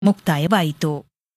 ಮುಕ್ತಾಯವಾಯಿತು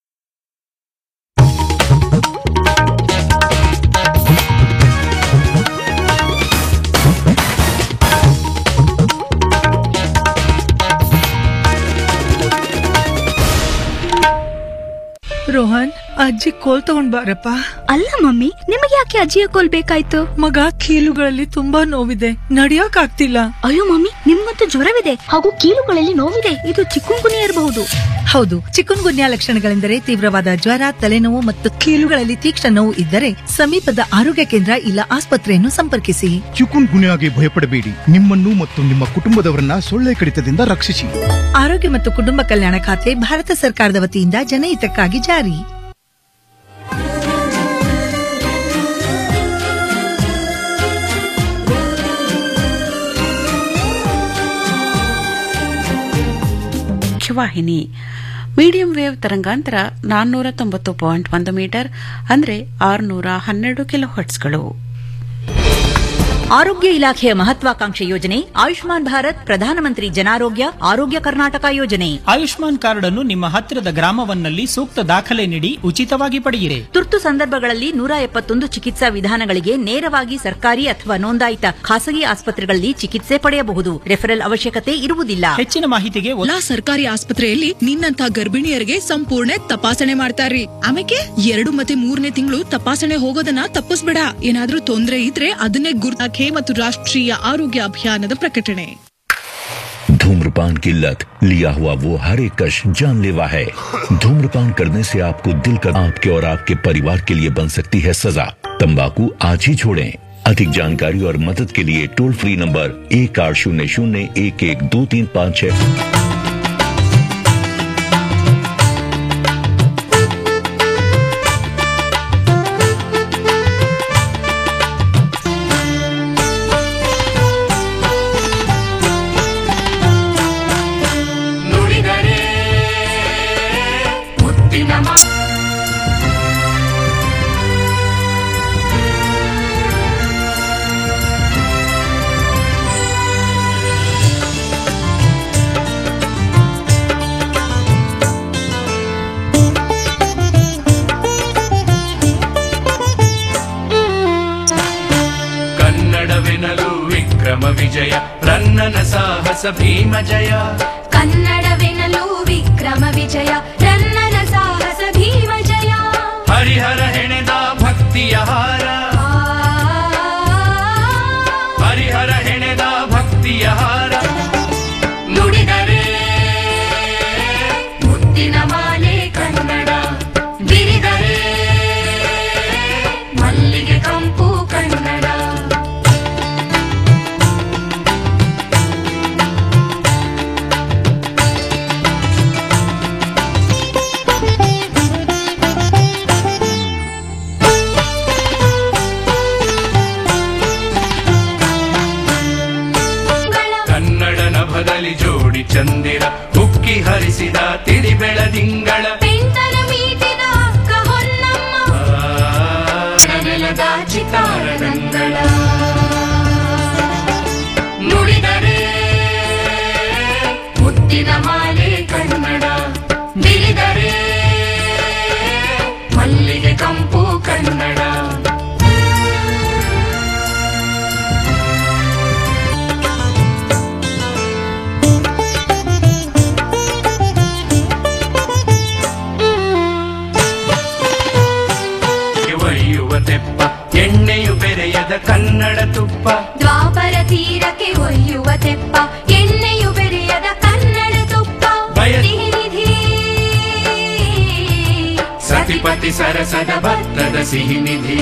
ರೋಹನ್ ಅಜ್ಜಿ ಕೋಲ್ ತಗೊಂಡ್ ಬಾರಪ್ಪ ಅಲ್ಲ ಮಮ್ಮಿ ನಿಮಗೆ ಯಾಕೆ ಅಜ್ಜಿಯ ಕೋಲ್ ಬೇಕಾಯ್ತು ಮಗ ಕೀಲುಗಳಲ್ಲಿ ತುಂಬಾ ನೋವಿದೆ ನಡಿಯಕ್ ಆಗ್ತಿಲ್ಲ ಅಯ್ಯೋ ಮಮ್ಮಿ ನಿಮ್ಗಂತೂ ಜ್ವರವಿದೆ ಹಾಗೂ ಕೀಲುಗಳಲ್ಲಿ ನೋವಿದೆ ಇದು ಚಿಕ್ಕುಂಗುನಿ ಇರಬಹುದು ಹೌದು ಚಿಕನ್ ಗುನ್ಯಾ ಲಕ್ಷಣಗಳೆಂದರೆ ತೀವ್ರವಾದ ಜ್ವರ ತಲೆನೋವು ಮತ್ತು ಕೀಲುಗಳಲ್ಲಿ ತೀಕ್ಷ್ಣ ನೋವು ಇದ್ದರೆ ಸಮೀಪದ ಆರೋಗ್ಯ ಕೇಂದ್ರ ಇಲ್ಲ ಆಸ್ಪತ್ರೆಯನ್ನು ಸಂಪರ್ಕಿಸಿ ಚಿಕುನ್ ಗುನ್ಯಾಗೆ ಭಯಪಡಬೇಡಿ ನಿಮ್ಮನ್ನು ಮತ್ತು ನಿಮ್ಮ ಕುಟುಂಬದವರನ್ನ ಸೊಳ್ಳೆ ಕಡಿತದಿಂದ ರಕ್ಷಿಸಿ ಆರೋಗ್ಯ ಮತ್ತು ಕುಟುಂಬ ಕಲ್ಯಾಣ ಖಾತೆ ಭಾರತ ಸರ್ಕಾರದ ವತಿಯಿಂದ ಜನಹಿತಕ್ಕಾಗಿ ಜಾರಿ ಮುಖ್ಯವಾಹಿನಿ ಮೀಡಿಯಂ ವೇವ್ ತರಂಗಾಂತರ ನಾನ್ನೂರ ತೊಂಬತ್ತು ಪಾಯಿಂಟ್ ಒಂದು ಮೀಟರ್ ಅಂದ್ರೆ ಆರುನೂರ ಹನ್ನೆರಡು ಕಿಲೋ ಹರ್ಟ್ಸ್ಗಳು ಆರೋಗ್ಯ ಇಲಾಖೆಯ ಮಹತ್ವಾಕಾಂಕ್ಷೆ ಯೋಜನೆ ಆಯುಷ್ಮಾನ್ ಭಾರತ್ ಪ್ರಧಾನಮಂತ್ರಿ ಜನಾರೋಗ್ಯ ಆರೋಗ್ಯ ಕರ್ನಾಟಕ ಯೋಜನೆ ಆಯುಷ್ಮಾನ್ ಕಾರ್ಡ್ ಅನ್ನು ನಿಮ್ಮ ಹತ್ತಿರದ ಗ್ರಾಮವನ್ನಲ್ಲಿ ಸೂಕ್ತ ದಾಖಲೆ ನೀಡಿ ಉಚಿತವಾಗಿ ಪಡೆಯಿರಿ ತುರ್ತು ಸಂದರ್ಭಗಳಲ್ಲಿ ನೂರ ಎಪ್ಪತ್ತೊಂದು ಚಿಕಿತ್ಸಾ ವಿಧಾನಗಳಿಗೆ ನೇರವಾಗಿ ಸರ್ಕಾರಿ ಅಥವಾ ನೋಂದಾಯಿತ ಖಾಸಗಿ ಆಸ್ಪತ್ರೆಗಳಲ್ಲಿ ಚಿಕಿತ್ಸೆ ಪಡೆಯಬಹುದು ರೆಫರಲ್ ಅವಶ್ಯಕತೆ ಇರುವುದಿಲ್ಲ ಹೆಚ್ಚಿನ ಮಾಹಿತಿಗೆ ಒ- ಎಲ್ಲಾ ಸರ್ಕಾರಿ ಆಸ್ಪತ್ರೆಯಲ್ಲಿ ನಿನ್ನಂತ ಗರ್ಭಿಣಿಯರಿಗೆ ಸಂಪೂರ್ಣ ತಪಾಸಣೆ ಮಾಡ್ತಾರ್ರಿ ಆಮೇಲೆ ಎರಡು ಮತ್ತೆ ಮೂರನೇ ತಿಂಗಳು ತಪಾಸಣೆ ಹೋಗೋದನ್ನ ತಪ್ಪಿಸ್ಬೇಡ ಏನಾದ್ರೂ ತೊಂದ್ರೆ ಇದ್ರೆ ಅದನ್ನೇ ಗುರ್ತಾಖೆ ಮತ್ತು ರಾಷ್ಟ್ರೀಯ ಆರೋಗ್ಯ ಅಭಿಯಾನದ ಪ್ರಕಟಣೆ धूम्रपान की लत लिया हुआ वो हर एक कश जानलेवा है धूम्रपान करने से आपको दिल का आपके और आपके परिवार के लिए बन सकती है सजा तंबाकू आज ही छोड़ें अधिक जानकारी और मदद के लिए टोल फ्री नंबर एक आठ शून्य शून्य एक एक दो तीन पाँच छह ನುಡಿದರೆ ಮುತ್ತಿನ ಮಾ ಕನ್ನಡವೆನಲು ವಿಕ್ರಮ ವಿಜಯ ರನ್ನನ ಸಾಹಸ ಭೀಮ ಜಯ ಕನ್ನಡವೆನಲು ವಿಕ್ರಮ ವಿಜಯ ರನ್ನನ ಸಾಹಸ ಭೀಮ ಜಯ ಹರಿಹರ ಹೆಣೆದ ಭಕ್ತಿಯ ಹಾರ ಹರಿಹರ ಹೆಣೆದ ಭಕ್ತಿಯ ಹಾರ ನುಡಿದರೆ ಮುತ್ತಿನ ಮಾಲೆ ಕನ್ನಡ ಬಿರಿದರೆ ಮಲ್ಲಿಗೆ ಕಂಪು ಕನ್ನಡ ಕನ್ನಡ ನಭದಲ್ಲಿ ಜೋಡಿ ಚಂದಿರ ಉಕ್ಕಿ ಹರಿಸಿದ ತಿಳಿ ಬೆಳದಿಂಗಳ ಪೆಂಟನ ಮೀಟಿದ ಅಕ್ಕ ಹೊನ್ನಮ್ಮ ನೆಲದ ಚಿತ್ತಾರಗಂಗಳ ನುಡಿದರೆ ಮುತ್ತಿನ ಮಾಲೆ ಕನ್ನಡ ಬಿರಿದರೆ ಮಲ್ಲಿಗೆ ಕಂಪು ಕನ್ನಡ ಒಯ್ಯುವ ತೆಪ್ಪ ಎಣ್ಣೆಯು ಬೆರೆಯದ ಕನ್ನಡ ತುಪ್ಪ ದ್ವಾಪರ ತೀರಕ್ಕೆ ಒಯ್ಯುವ ತೆಪ್ಪ ಎಣ್ಣೆಯು ಬೆರೆಯದ ಕನ್ನಡ ತುಪ್ಪ ಬಯ- ಸಿಹಿ ನಿಧಿ ಸತಿಪತಿ ಸರಸದ ಭತ್ತದ ಸಿಹಿ ನಿಧಿ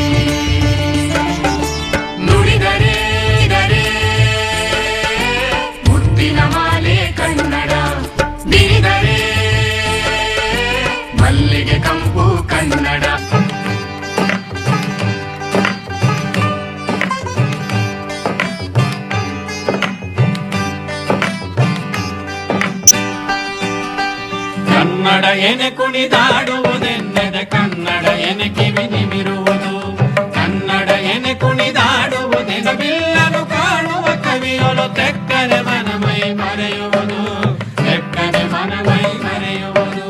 ನುಡಿದರೆ ನುಡಿದರೆ ಮುತ್ತಿನ ಮಾಲೆ ಕನ್ನಡ ಬಿರಿದರೆ ಮಲ್ಲಿಗೆ ಕಂಪು ಕನ್ನಡ ಕನ್ನಡ ಎನೆ ಕುಣಿದಾಡುವುದೆನ್ನೆದೆ ಕನ್ನಡ ಎನೆ ಕಿವಿ ನಿಮಿರುವುದು ಕನ್ನಡ ಎನೆ ಕುಣಿದಾಡುವುದೆನ ಬಿಲ್ಲನು ಕಾಣುವ ಕವಿಯೊಲು ತೆಕ್ಕನೆ ಮನಮೈ ಮರೆಯುವುದು ತೆಕ್ಕನೆ ಮನಮೈ ಮರೆಯುವುದು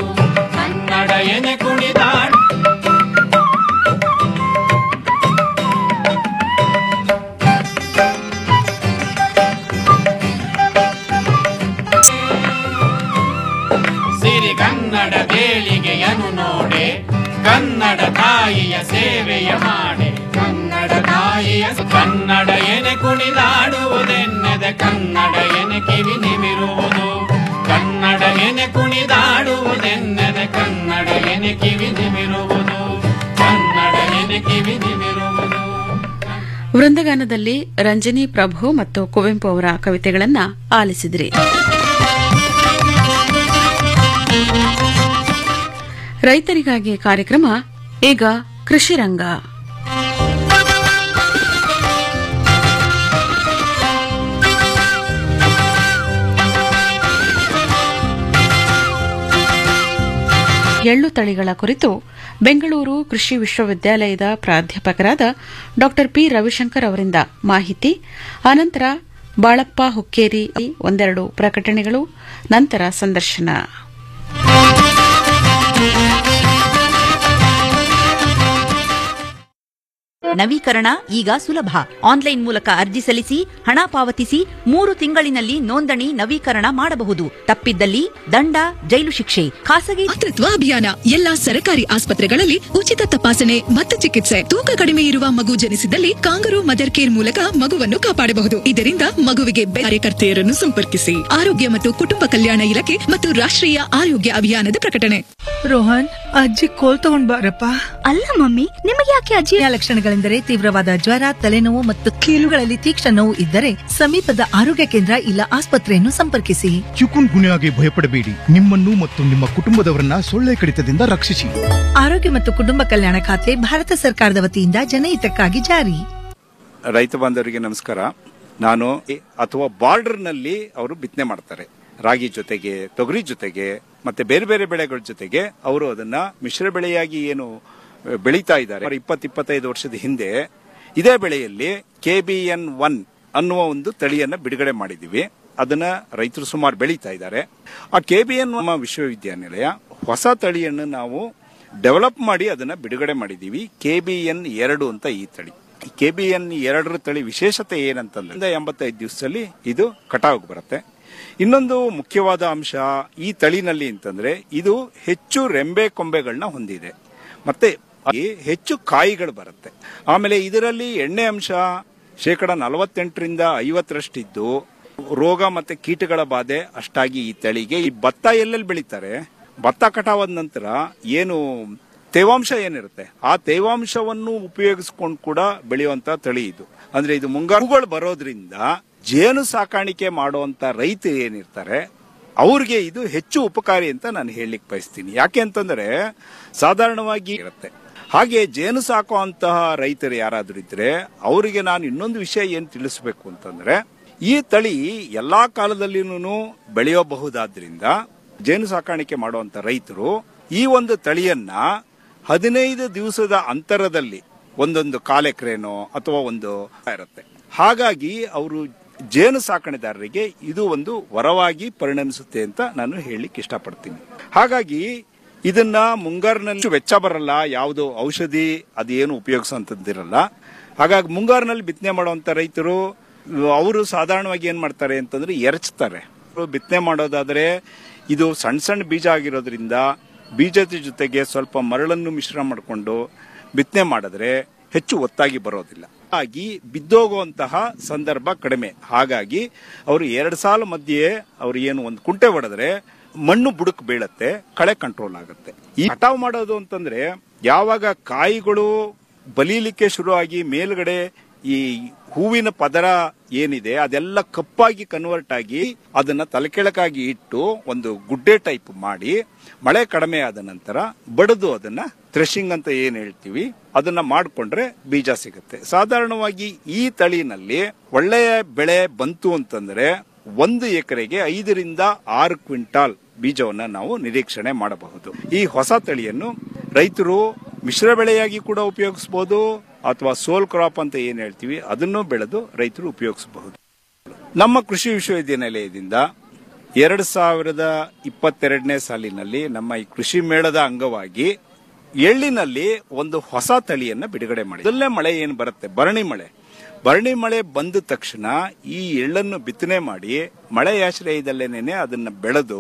ಸಿರಿಗನ್ನಡ ದೇಳಿಗೆಯನು ನೋಡೆ ಕನ್ನಡ ತಾಯಿಯ ಸೇವೆಯ ಮಾಡಿ ಕನ್ನಡ ತಾಯಿಯ ಕನ್ನಡ ಎನೆ ಕುಣಿದಾಡುವುದೆನ್ನದೆ ಕನ್ನಡ ಎನೆ ಕಿವಿ ನಿಮಿರುವುದು ಕನ್ನಡ ಎನೆ ಕುಣಿದಾಡುವುದೆನ್ನದೆ ಕನ್ನಡ ಎನೆ ಕಿವಿ ನಿಮಿರುವುದು ಕನ್ನಡ ಎನೆ ಕಿವಿ ನಿಮಿರುವುದು ವೃಂದಗಾನದಲ್ಲಿ ರಂಜನಿ ಪ್ರಭು ಮತ್ತು ಕುವೆಂಪು ಅವರ ಕವಿತೆಗಳನ್ನ ಆಲಿಸಿದ್ರಿ ರೈತರಿಗಾಗಿ ಕಾರ್ಯಕ್ರಮ ಈಗ ಕೃಷಿ ರಂಗ ಎಳ್ಳು ತಳಿಗಳ ಕುರಿತು ಬೆಂಗಳೂರು ಕೃಷಿ ವಿಶ್ವವಿದ್ಯಾಲಯದ ಪ್ರಾಧ್ಯಾಪಕರಾದ ಡಾ ಪಿ ರವಿಶಂಕರ್ ಅವರಿಂದ ಮಾಹಿತಿ ಅನಂತರ ಬಾಳಪ್ಪ ಹುಕ್ಕೇರಿ ಒಂದೆರಡು ಪ್ರಕಟಣೆಗಳು ನಂತರ ಸಂದರ್ಶನ ನವೀಕರಣ ಈಗ ಸುಲಭ ಆನ್ಲೈನ್ ಮೂಲಕ ಅರ್ಜಿ ಸಲ್ಲಿಸಿ ಹಣ ಪಾವತಿಸಿ ಮೂರು ತಿಂಗಳಿನಲ್ಲಿ ನೋಂದಣಿ ನವೀಕರಣ ಮಾಡಬಹುದು ತಪ್ಪಿದ್ದಲ್ಲಿ ದಂಡ ಜೈಲು ಶಿಕ್ಷೆ ಖಾಸಗಿ ಮಾತೃತ್ವ ಅಭಿಯಾನ ಎಲ್ಲಾ ಸರ್ಕಾರಿ ಆಸ್ಪತ್ರೆಗಳಲ್ಲಿ ಉಚಿತ ತಪಾಸಣೆ ಮತ್ತು ಚಿಕಿತ್ಸೆ ತೂಕ ಕಡಿಮೆ ಇರುವ ಮಗು ಜನಿಸಿದಲ್ಲಿ ಕಾಂಗರು ಮದರ್ ಕೇರ್ ಮೂಲಕ ಮಗುವನ್ನು ಕಾಪಾಡಬಹುದು ಇದರಿಂದ ಮಗುವಿಗೆ ಬೆ- ಕಾರ್ಯಕರ್ತೆಯರನ್ನು ಸಂಪರ್ಕಿಸಿ ಆರೋಗ್ಯ ಮತ್ತು ಕುಟುಂಬ ಕಲ್ಯಾಣ ಇಲಾಖೆ ಮತ್ತು ರಾಷ್ಟ್ರೀಯ ಆರೋಗ್ಯ ಅಭಿಯಾನದ ಪ್ರಕಟಣೆ ರೋಹನ್ ಅಜ್ಜಿ ಕೋಲ್ ತಗೊಂಡ್ ಬಾರಪ್ಪ ಅಲ್ಲ ಮಮ್ಮಿ ನಿಮಗೆ ಯಾಕೆ ಅಜ್ಜಿ ಲಕ್ಷಣಗಳೆಂದರೆ ತೀವ್ರವಾದ ಜ್ವರ ತಲೆನೋವು ಮತ್ತು ಕೀಲುಗಳಲ್ಲಿ ತೀಕ್ಷ್ಣ ನೋವು ಇದ್ದರೆ ಸಮೀಪದ ಆರೋಗ್ಯ ಕೇಂದ್ರ ಇಲ್ಲ ಆಸ್ಪತ್ರೆಯನ್ನು ಸಂಪರ್ಕಿಸಿ ಚಿಕುನ್ ಗುನ್ಯಾಗೆ ಭಯಪಡಬೇಡಿ ನಿಮ್ಮನ್ನು ಮತ್ತು ನಿಮ್ಮ ಕುಟುಂಬದವರನ್ನ ಸೊಳ್ಳೆ ಕಡಿತದಿಂದ ರಕ್ಷಿಸಿ ಆರೋಗ್ಯ ಮತ್ತು ಕುಟುಂಬ ಕಲ್ಯಾಣ ಖಾತೆ ಭಾರತ ಸರ್ಕಾರದ ವತಿಯಿಂದ ಜನಹಿತಕ್ಕಾಗಿ ಜಾರಿ ರೈತ ಬಾಂಧವರಿಗೆ ನಮಸ್ಕಾರ ನಾನು ಈ- ಅಥವಾ ಬಾರ್ಡರ್ ನಲ್ಲಿ ಅವರು ಬಿತ್ತನೆ ಮಾಡ್ತಾರೆ ರಾಗಿ ಜೊತೆಗೆ ತೊಗರಿ ಜೊತೆಗೆ ಮತ್ತೆ ಬೇರೆ ಬೇರೆ ಬೆಳೆಗಳ ಜೊತೆಗೆ ಅವರು ಅದನ್ನ ಮಿಶ್ರ ಬೆಳೆಯಾಗಿ ಏನು ಅಹ್, ಬೆಳೀತಾ ಇದ್ದಾರೆ ಇಪ್ಪತ್ತು ಇಪ್ಪತ್ತೈದು ವರ್ಷದ ಹಿಂದೆ ಇದೇ ಬೆಳೆಯಲ್ಲಿ ಕೆ ಬಿ ಎನ್ ಒನ್ ಅನ್ನುವ ಒಂದು ತಳಿಯನ್ನ ಬಿಡುಗಡೆ ಮಾಡಿದೀವಿ ಅದನ್ನ ರೈತರು ಸುಮಾರು ಬೆಳೀತಾ ಇದ್ದಾರೆ ಆ ಕೆ ಬಿ ಎನ್ ನಮ್ಮ ವಿಶ್ವವಿದ್ಯಾನಿಲಯ ಹೊಸ ತಳಿಯನ್ನು ನಾವು ಡೆವಲಪ್ ಮಾಡಿ ಅದನ್ನ ಬಿಡುಗಡೆ ಮಾಡಿದೀವಿ ಕೆ ಬಿ ಎನ್ ಎರಡು ಅಂತ ಈ ತಳಿ ಕೆ ಬಿ ಎನ್ ಎರಡರ ತಳಿ ವಿಶೇಷತೆ ಏನಂತಂದ್ರೆ ಎಂಬತ್ತೈದು ದಿವಸದಲ್ಲಿ ಇದು ಕಟಾವಿಗೆ ಬರುತ್ತೆ ಇನ್ನೊಂದು ಮುಖ್ಯವಾದ ಅಂಶ ಈ ತಳಿನಲ್ಲಿ ಅಂತಂದ್ರೆ ಇದು ಹೆಚ್ಚು ರೆಂಬೆ ಕೊಂಬೆಗಳನ್ನ ಹೊಂದಿದೆ ಮತ್ತೆ ಈ ಹೆಚ್ಚು ಕಾಯಿಗಳು ಬರುತ್ತೆ ಆಮೇಲೆ ಇದರಲ್ಲಿ ಎಣ್ಣೆ ಅಂಶ ಶೇಕಡ ನಲವತ್ತೆಂಟರಿಂದ ಐವತ್ತರಷ್ಟಿದ್ದು ರೋಗ ಮತ್ತೆ ಕೀಟಗಳ ಬಾಧೆ ಅಷ್ಟಾಗಿ ಈ ತಳಿಗೆ ಈ ಭತ್ತ ಎಲ್ಲೆಲ್ಲಿ ಬೆಳೀತಾರೆ ಭತ್ತ ಕಟಾವಾದ ನಂತರ ಏನು ತೇವಾಂಶ ಏನಿರುತ್ತೆ ಆ ತೇವಾಂಶವನ್ನು ಉಪಯೋಗಿಸ್ಕೊಂಡು ಕೂಡ ಬೆಳೆಯುವಂತ ತಳಿ ಇದು ಅಂದ್ರೆ ಇದು ಮುಂಗಾರುಗಳು ಬರೋದ್ರಿಂದ ಜೇನು ಸಾಕಾಣಿಕೆ ಮಾಡುವಂತ ರೈತರು ಏನಿರ್ತಾರೆ ಅವ್ರಿಗೆ ಇದು ಹೆಚ್ಚು ಉಪಕಾರಿ ಅಂತ ನಾನು ಹೇಳಲಿಕ್ಕೆ ಬಯಸ್ತೀನಿ ಯಾಕೆ ಅಂತಂದ್ರೆ ಸಾಧಾರಣವಾಗಿ ಇರುತ್ತೆ ಹಾಗೆ ಜೇನು ಸಾಕುವಂತಹ ರೈತರು ಯಾರಾದ್ರೂ ಇದ್ರೆ ಅವರಿಗೆ ನಾನು ಇನ್ನೊಂದು ವಿಷಯ ಏನ್ ತಿಳಿಸ್ಬೇಕು ಅಂತಂದ್ರೆ ಈ ತಳಿ ಎಲ್ಲಾ ಕಾಲದಲ್ಲಿನೂ ಬೆಳೆಯಬಹುದಾದ್ರಿಂದ ಜೇನು ಸಾಕಾಣಿಕೆ ಮಾಡುವಂತ ರೈತರು ಈ ಒಂದು ತಳಿಯನ್ನ ಹದಿನೈದು ದಿವಸದ ಅಂತರದಲ್ಲಿ ಒಂದೊಂದು ಕಾಲೆಕ್ರೇನೋ ಅಥವಾ ಒಂದು ಇರುತ್ತೆ ಹಾಗಾಗಿ ಅವರು ಜೇನು ಸಾಕಣೆದಾರರಿಗೆ ಇದು ಒಂದು ವರವಾಗಿ ಪರಿಣಮಿಸುತ್ತೆ ಅಂತ ನಾನು ಹೇಳಲಿಕ್ಕೆ ಇಷ್ಟಪಡ್ತೀನಿ ಹಾಗಾಗಿ ಇದನ್ನ ಮುಂಗಾರಿನಲ್ಲಿ ವೆಚ್ಚ ಬರಲ್ಲ ಯಾವುದು ಔಷಧಿ ಅದೇನು ಉಪಯೋಗಿಸುವಂತದ್ದಿರಲ್ಲ ಹಾಗಾಗಿ ಮುಂಗಾರಿನಲ್ಲಿ ಬಿತ್ತನೆ ಮಾಡುವಂತ ರೈತರು ಅವರು ಸಾಧಾರಣವಾಗಿ ಏನ್ ಮಾಡ್ತಾರೆ ಅಂತಂದ್ರೆ ಎರಚ್ತಾರೆ ಬಿತ್ತನೆ ಮಾಡೋದಾದ್ರೆ ಇದು ಸಣ್ಣ ಸಣ್ಣ ಬೀಜ ಆಗಿರೋದ್ರಿಂದ ಬೀಜದ ಜೊತೆಗೆ ಸ್ವಲ್ಪ ಮರಳನ್ನು ಮಿಶ್ರ ಮಾಡಿಕೊಂಡು ಬಿತ್ತನೆ ಮಾಡಿದ್ರೆ ಹೆಚ್ಚು ಒತ್ತಾಗಿ ಬರೋದಿಲ್ಲ ಹಾಗಾಗಿ ಬಿದ್ದೋಗುವಂತಹ ಸಂದರ್ಭ ಕಡಿಮೆ ಹಾಗಾಗಿ ಅವರು ಎರಡು ಸಾಲ ಮಧ್ಯೆ ಅವ್ರು ಏನು ಒಂದು ಕುಂಟೆ ಹೊಡೆದ್ರೆ ಮಣ್ಣು ಬುಡಕ್ ಬೀಳತ್ತೆ ಕಳೆ ಕಂಟ್ರೋಲ್ ಆಗುತ್ತೆ ಈ ಕಟಾವ್ ಮಾಡೋದು ಅಂತಂದ್ರೆ ಯಾವಾಗ ಕಾಯಿಗಳು ಬಲೀಲಿಕ್ಕೆ ಶುರು ಆಗಿ ಮೇಲ್ಗಡೆ ಈ ಹೂವಿನ ಪದರ ಏನಿದೆ ಅದೆಲ್ಲ ಕಪ್ಪಾಗಿ ಕನ್ವರ್ಟ್ ಆಗಿ ಅದನ್ನ ತಲೆಕೆಳಕಾಗಿ ಇಟ್ಟು ಒಂದು ಗುಡ್ಡೆ ಟೈಪ್ ಮಾಡಿ ಮಳೆ ಕಡಿಮೆ ಆದ ನಂತರ ಬಡದು ಅದನ್ನ ಥ್ರೆಶಿಂಗ್ ಅಂತ ಏನ್ ಹೇಳ್ತೀವಿ ಅದನ್ನ ಮಾಡ್ಕೊಂಡ್ರೆ ಬೀಜ ಸಿಗುತ್ತೆ ಸಾಧಾರಣವಾಗಿ ಈ ತಳಿನಲ್ಲಿ ಒಳ್ಳೆಯ ಬೆಳೆ ಬಂತು ಅಂತಂದ್ರೆ ಒಂದು ಎಕರೆಗೆ ಐದರಿಂದ ಆರು ಕ್ವಿಂಟಾಲ್ ಬೀಜವನ್ನ ನಾವು ನಿರೀಕ್ಷಣೆ ಮಾಡಬಹುದು ಈ ಹೊಸ ತಳಿಯನ್ನು ರೈತರು ಮಿಶ್ರ ಬೆಳೆಯಾಗಿ ಕೂಡ ಉಪಯೋಗಿಸಬಹುದು ಅಥವಾ ಸೋಲ್ ಕ್ರಾಪ್ ಅಂತ ಏನ್ ಹೇಳ್ತೀವಿ ಅದನ್ನು ಬೆಳೆದು ರೈತರು ಉಪಯೋಗಿಸಬಹುದು ನಮ್ಮ ಕೃಷಿ ವಿಶ್ವವಿದ್ಯಾನಿಲಯದಿಂದ ಎರಡು ಸಾವಿರದ ಇಪ್ಪತ್ತೆರಡನೇ ಸಾಲಿನಲ್ಲಿ ನಮ್ಮ ಈ ಕೃಷಿ ಮೇಳದ ಅಂಗವಾಗಿ ಎಳ್ಳಿನಲ್ಲಿ ಒಂದು ಹೊಸ ತಳಿಯನ್ನ ಬಿಡುಗಡೆ ಮಾಡಿ ಮೊದಲನೇ ಮಳೆ ಏನು ಬರುತ್ತೆ ಭರಣಿ ಮಳೆ ಭರಣಿ ಮಳೆ ಬಂದ ತಕ್ಷಣ ಈ ಎಳ್ಳನ್ನು ಬಿತ್ತನೆ ಮಾಡಿ ಮಳೆಯಾಶ್ರಯದಲ್ಲೇನೆ ಅದನ್ನ ಬೆಳೆದು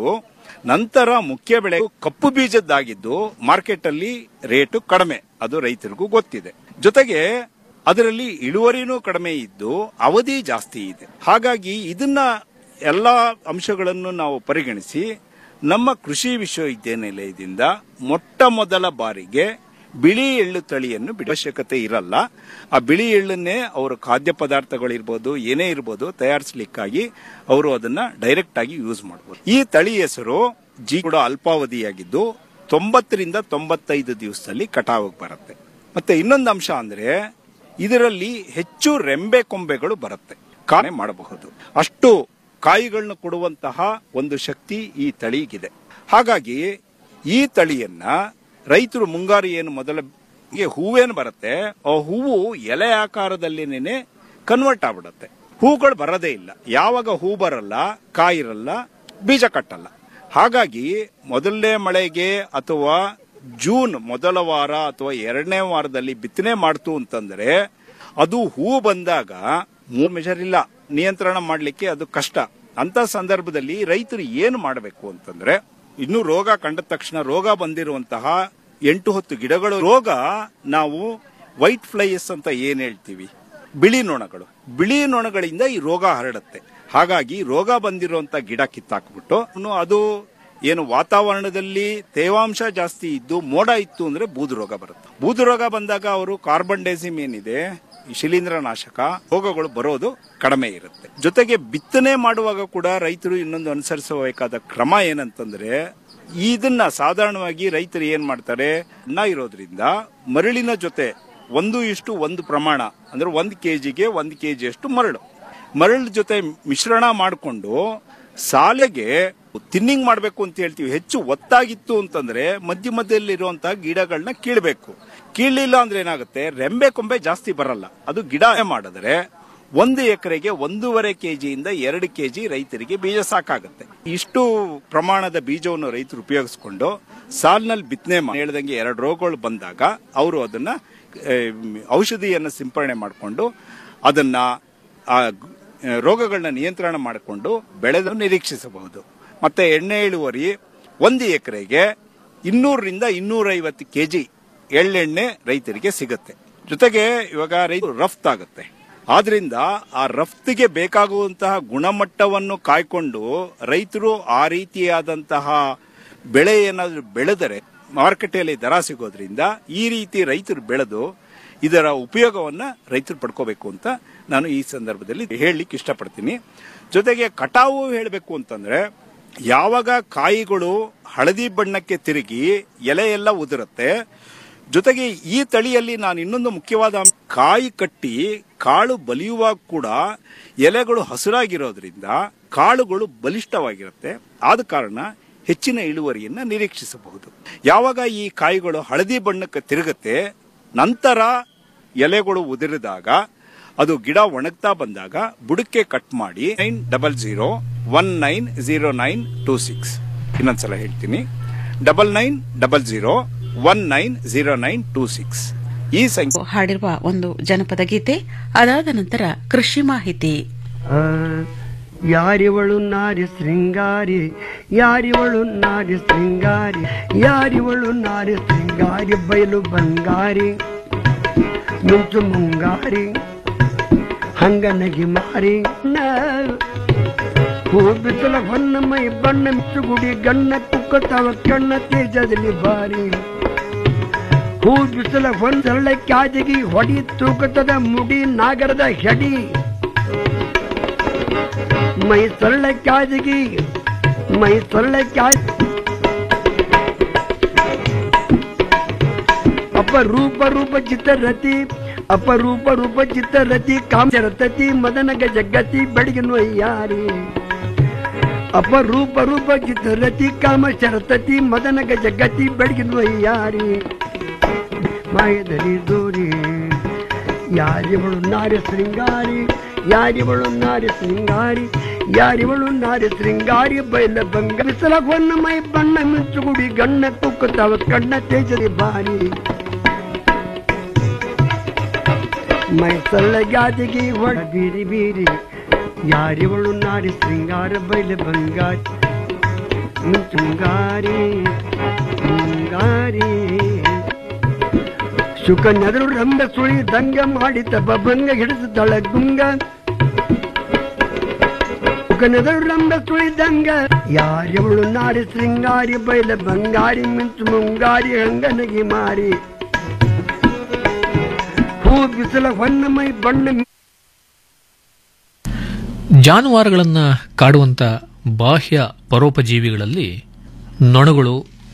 ನಂತರ ಮುಖ್ಯ ಬೆಳೆ ಕಪ್ಪು ಬೀಜದ್ದಾಗಿದ್ದು ಮಾರ್ಕೆಟ್ ಅಲ್ಲಿ ರೇಟು ಕಡಿಮೆ ಅದು ರೈತರಿಗೂ ಗೊತ್ತಿದೆ ಜೊತೆಗೆ ಅದರಲ್ಲಿ ಇಳುವರಿನೂ ಕಡಿಮೆ ಇದ್ದು ಅವಧಿ ಜಾಸ್ತಿ ಇದೆ ಹಾಗಾಗಿ ಇದನ್ನ ಎಲ್ಲ ಅಂಶಗಳನ್ನು ನಾವು ಪರಿಗಣಿಸಿ ನಮ್ಮ ಕೃಷಿ ವಿಶ್ವವಿದ್ಯಾನಿಲಯದಿಂದ ಮೊಟ್ಟ ಮೊದಲ ಬಾರಿಗೆ ಬಿಳಿ ಎಳ್ಳು ತಳಿಯನ್ನು ಬಿಡುವ ಅವಶ್ಯಕತೆ ಇರಲ್ಲ ಆ ಬಿಳಿ ಎಳ್ಳನ್ನೇ ಅವರು ಖಾದ್ಯ ಪದಾರ್ಥಗಳಿರ್ಬೋದು ಏನೇ ಇರ್ಬೋದು ತಯಾರಿಸಲಿಕ್ಕಾಗಿ ಅವರು ಅದನ್ನ ಡೈರೆಕ್ಟ್ ಆಗಿ ಯೂಸ್ ಮಾಡಬಹುದು ಈ ತಳಿ ಹೆಸರು ಜಿ ಕೂಡ ಅಲ್ಪಾವಧಿಯಾಗಿದ್ದು ತೊಂಬತ್ತರಿಂದ ತೊಂಬತ್ತೈದು ದಿವಸದಲ್ಲಿ ಕಟಾವಿಗೆ ಬರುತ್ತೆ ಮತ್ತೆ ಇನ್ನೊಂದು ಅಂಶ ಅಂದ್ರೆ ಇದರಲ್ಲಿ ಹೆಚ್ಚು ರೆಂಬೆ ಕೊಂಬೆಗಳು ಬರುತ್ತೆ ಕಾಣೆ ಮಾಡಬಹುದು ಅಷ್ಟು ಕಾಯಿಗಳನ್ನ ಕೊಡುವಂತಹ ಒಂದು ಶಕ್ತಿ ಈ ತಳಿಗಿದೆ ಹಾಗಾಗಿ ಈ ತಳಿಯನ್ನ ರೈತರು ಮುಂಗಾರು ಏನು ಮೊದಲ ಹೂವೇನು ಬರುತ್ತೆ ಆ ಹೂವು ಎಲೆ ಆಕಾರದಲ್ಲಿನೇ ಕನ್ವರ್ಟ್ ಆಗ್ಬಿಡುತ್ತೆ ಹೂಗಳು ಬರೋದೇ ಇಲ್ಲ ಯಾವಾಗ ಹೂ ಬರಲ್ಲ ಕಾಯಿರಲ್ಲ ಬೀಜ ಕಟ್ಟಲ್ಲ ಹಾಗಾಗಿ ಮೊದಲನೇ ಮಳೆಗೆ ಅಥವಾ ಜೂನ್ ಮೊದಲ ವಾರ ಅಥವಾ ಎರಡನೇ ವಾರದಲ್ಲಿ ಬಿತ್ತನೆ ಮಾಡ್ತು ಅಂತಂದ್ರೆ ಅದು ಹೂ ಬಂದಾಗ ಮೂರ್ ಮೆಜರ್ ಇಲ್ಲ ನಿಯಂತ್ರಣ ಮಾಡಲಿಕ್ಕೆ ಅದು ಕಷ್ಟ ಅಂತ ಸಂದರ್ಭದಲ್ಲಿ ರೈತರು ಏನು ಮಾಡಬೇಕು ಅಂತಂದ್ರೆ ಇನ್ನು ರೋಗ ಕಂಡ ತಕ್ಷಣ ರೋಗ ಬಂದಿರುವಂತಹ ಎಂಟು ಹತ್ತು ಗಿಡಗಳು ರೋಗ ನಾವು ವೈಟ್ ಫ್ಲೈಸ್ ಅಂತ ಏನ್ ಹೇಳ್ತೀವಿ ಬಿಳಿ ನೊಣಗಳು ಬಿಳಿ ನೊಣಗಳಿಂದ ಈ ರೋಗ ಹರಡುತ್ತೆ ಹಾಗಾಗಿ ರೋಗ ಬಂದಿರುವಂತ ಗಿಡ ಕಿತ್ತಾಕ್ಬಿಟ್ಟು ಇನ್ನು ಅದು ಏನು ವಾತಾವರಣದಲ್ಲಿ ತೇವಾಂಶ ಜಾಸ್ತಿ ಇದ್ದು ಮೋಡ ಇತ್ತು ಅಂದ್ರೆ ಬೂದು ರೋಗ ಬರುತ್ತೆ ಬೂದು ರೋಗ ಬಂದಾಗ ಅವರು ಕಾರ್ಬನ್ ಡೈಸಿಮ್ ಏನಿದೆ ಈ ಶಿಲೀಂಧ್ರನಾಶಕ ರೋಗಗಳು ಬರೋದು ಕಡಿಮೆ ಇರುತ್ತೆ ಜೊತೆಗೆ ಬಿತ್ತನೆ ಮಾಡುವಾಗ ಕೂಡ ರೈತರು ಇನ್ನೊಂದು ಅನುಸರಿಸಬೇಕಾದ ಕ್ರಮ ಏನಂತಂದ್ರೆ ಇದನ್ನ ಸಾಧಾರಣವಾಗಿ ರೈತರು ಏನ್ ಮಾಡ್ತಾರೆ ಅನ್ನ ಇರೋದ್ರಿಂದ ಮರಳಿನ ಜೊತೆ ಒಂದು ಇಷ್ಟು ಒಂದು ಪ್ರಮಾಣ ಅಂದ್ರೆ ಒಂದು ಕೆಜಿಗೆ ಒಂದು ಕೆಜಿ ಅಷ್ಟು ಮರಳು ಮರಳು ಜೊತೆ ಮಿಶ್ರಣ ಮಾಡಿಕೊಂಡು ಸಾಲೆಗೆ ತಿನ್ನಿಂಗ್ ಮಾಡಬೇಕು ಅಂತ ಹೇಳ್ತೀವಿ ಹೆಚ್ಚು ಒತ್ತಾಗಿತ್ತು ಅಂತಂದ್ರೆ ಮಧ್ಯ ಮಧ್ಯದಲ್ಲಿರುವಂತಹ ಗಿಡಗಳನ್ನ ಕೀಳ್ಬೇಕು ಕೀಳಲಿಲ್ಲ ಅಂದ್ರೆ ಏನಾಗುತ್ತೆ ರೆಂಬೆ ಕೊಂಬೆ ಜಾಸ್ತಿ ಬರಲ್ಲ ಅದು ಗಿಡ ಮಾಡಿದ್ರೆ ಒಂದು ಎಕರೆಗೆ ಒಂದೂವರೆ ಕೆಜಿಯಿಂದ ಎರಡು ಕೆಜಿ ರೈತರಿಗೆ ಬೀಜ ಸಾಕಾಗುತ್ತೆ ಇಷ್ಟು ಪ್ರಮಾಣದ ಬೀಜವನ್ನು ರೈತರು ಉಪಯೋಗಿಸ್ಕೊಂಡು ಸಾಲಿನಲ್ಲಿ ಬಿತ್ತನೆ ಮಾಡಿ ಹೇಳ್ದಂಗೆ ಎರಡು ರೋಗಗಳು ಬಂದಾಗ ಅವರು ಅದನ್ನ ಆ, ಔಷಧಿಯನ್ನು ಸಿಂಪರಣೆ ಮಾಡಿಕೊಂಡು ಅದನ್ನ ಆ ಗ್- ರೋಗಗಳನ್ನ ನಿಯಂತ್ರಣ ಮಾಡಿಕೊಂಡು ಬೆಳೆದ ನಿರೀಕ್ಷಿಸಬಹುದು ಮತ್ತೆ ಎಣ್ಣೆ ಇಳುವರಿ ಒಂದು ಎಕರೆಗೆ ಇನ್ನೂರರಿಂದ ಇನ್ನೂರೈವತ್ತು ಕೆಜಿ ಎಳ್ಳೆಣ್ಣೆ ರೈತರಿಗೆ ಸಿಗುತ್ತೆ ಜೊತೆಗೆ ಇವಾಗ ರೈತರು ರಫ್ತಾಗುತ್ತೆ ಆದ್ರಿಂದ ಆ ರಫ್ತಿಗೆ ಬೇಕಾಗುವಂತಹ ಗುಣಮಟ್ಟವನ್ನು ಕಾಯ್ಕೊಂಡು ರೈತರು ಆ ರೀತಿಯಾದಂತಹ ಬೆಳೆ ಏನಾದರೂ ಬೆಳೆದರೆ ಮಾರುಕಟ್ಟೆಯಲ್ಲಿ ದರ ಸಿಗೋದ್ರಿಂದ ಈ ರೀತಿ ರೈತರು ಬೆಳೆದು ಇದರ ಉಪಯೋಗವನ್ನ ರೈತರು ಪಡ್ಕೋಬೇಕು ಅಂತ ನಾನು ಈ ಸಂದರ್ಭದಲ್ಲಿ ಹೇಳಲಿಕ್ಕೆ ಇಷ್ಟಪಡ್ತೀನಿ ಜೊತೆಗೆ ಕಟಾವು ಹೇಳಬೇಕು ಅಂತಂದ್ರೆ ಯಾವಾಗ ಕಾಯಿಗಳು ಹಳದಿ ಬಣ್ಣಕ್ಕೆ ತಿರುಗಿ ಎಲೆ ಎಲ್ಲ ಉದುರುತ್ತೆ ಜೊತೆಗೆ ಈ ತಳಿಯಲ್ಲಿ ನಾನು ಇನ್ನೊಂದು ಮುಖ್ಯವಾದ ಅಂಶ, ಕಾಯಿ ಕಟ್ಟಿ ಕಾಳು ಬಲಿಯುವಾಗ ಕೂಡ ಎಲೆಗಳು ಹಸಿರಾಗಿರೋದ್ರಿಂದ ಕಾಳುಗಳು ಬಲಿಷ್ಠವಾಗಿರುತ್ತೆ ಆದ ಕಾರಣ ಹೆಚ್ಚಿನ ಇಳುವರಿಯನ್ನ ನಿರೀಕ್ಷಿಸಬಹುದು ಯಾವಾಗ ಈ ಕಾಯಿಗಳು ಹಳದಿ ಬಣ್ಣಕ್ಕೆ ತಿರುಗುತ್ತೆ ನಂತರ ಎಲೆಗಳು ಉದುರಿದಾಗ ಅದು ಗಿಡ ಒಣಗ್ತಾ ಬಂದಾಗ ಬುಡಕ್ಕೆ ಕಟ್ ಮಾಡಿ nine double zero one nine zero nine two six ಇನ್ನೊಂದ್ಸಲ ಹೇಳ್ತೀನಿ double nine double zero one nine zero nine two six ಈ ಸಂಖ್ಯೆ ಹಾಡಿರುವ ಒಂದು ಜನಪದ ಗೀತೆ ಅದಾದ ನಂತರ ಕೃಷಿ ಮಾಹಿತಿ ಆ, ಯಾರಿವಳು ನಾರಿ ಶೃಂಗಾರಿ ಯಾರಿವಳು ನಾರಿ ಶೃಂಗಾರಿ ಯಾರಿವಳು ನಾರಿ ಶೃಂಗಾರಿ ಬಯಲು ಬಂಗಾರಿ ಮಿಂಚು ಮುಂಗಾರಿ ಹಂಗನಗಿ ಮಾರಿ ನ- ಹೂ ಬಿಸಿಲ ಹೊನ್ನ ಮೈ ಬಣ್ಣ ಮಿಚ್ಚು ಗುಡಿ ಗಣ್ಣ ಕುಕ್ಕತಾವ ಕಣ್ಣ ತೇಜದಲ್ಲಿ ಬಾರಿ ಹೂ ಬಿಸಿಲ ಹೊಂದಳ್ಳ ಕ್ಯಾದಿಗಿ ಹೊಡಿ ತೂಕತದ ಮುಡಿ ನಾಗರದ ಹೆಡಿ ಮೈ ಸೊಳ್ಳ ಕ್ಯಾದಿಗಿ ಮೈ ಸೊಳ್ಳ ಕ್ಯಾ ಅಪರೂಪ ರೂಪ ಚಿತ್ತರತಿ ಅಪರೂಪ ರೂಪ ಚಿತ್ತರತಿ ಕಾಮರತತಿ ಮದನ ಜಗತಿ ಬೆಳಗಿನ ಯಾರಿ ಅಪರೂಪ ರೂಪ ಚಿತ್ತರತಿ ಕಾಮ ಶರತತಿ ಮದನ ಜಗತಿ ಬೆಳಗಿನ ಯಾರಿ ಮಾಯದಲ್ಲಿ ದೂರಿ ಯಾರಿವಳು ನಾರಿ ಶೃಂಗಾರಿ ಯಾರಿವಳು ನಾರಿ ಶೃಂಗಾರಿ ಯಾರಿವಳು ನಾರಿ ಶೃಂಗಾರಿ ಬೈಲ ಬಂಗ ಬಿಸಲಗೊನ್ನ ಮೈ ಬಣ್ಣ ಮಿಂಚುಗುಡಿ ಗಣ್ಣ ಕುಕ್ಕುತ್ತವ ಕಣ್ಣ ತೇಜರಿ ಬಾರಿ ಮೈ ಸಲ್ಲ ಗಾದಿಗೆ ಹೊಡ ಬೀರಿ ಬೀರಿ ಯಾರಿವಳು ನಾರಿ ಶೃಂಗಾರ ಬೈಲ ಬಂಗಾರಿ ಮುಂಗಾರಿ ಮುಂಗಾರಿ ಸುಕನ್ಯದರು ರಂಬೆ ಸುಳಿ ದಂಗೆ ಮಾಡಿ ತಬ್ಬಂಗ ಹಿಡಿಸುತ್ತಾಳ ಗುಂಗ ಸುಕನ್ಯದರು ರಂಬೆ ಸುಳಿದಂಗ ಯಾರಿವಳು ನಾಡಿ ಶೃಂಗಾರಿ ಬೈಲ ಬಂಗಾರಿ ಮಿಂಚು ಮುಂಗಾರಿ ಹಂಗನಗಿ ಮಾರಿ ಹೂ ಬಿಸಿಲ ಹೊನ್ನ ಮೈ ಬಣ್ಣ ಜಾನುವಾರುಗಳನ್ನು ಕಾಡುವಂಥ ಬಾಹ್ಯ ಪರೋಪಜೀವಿಗಳಲ್ಲಿ ನೊಣಗಳು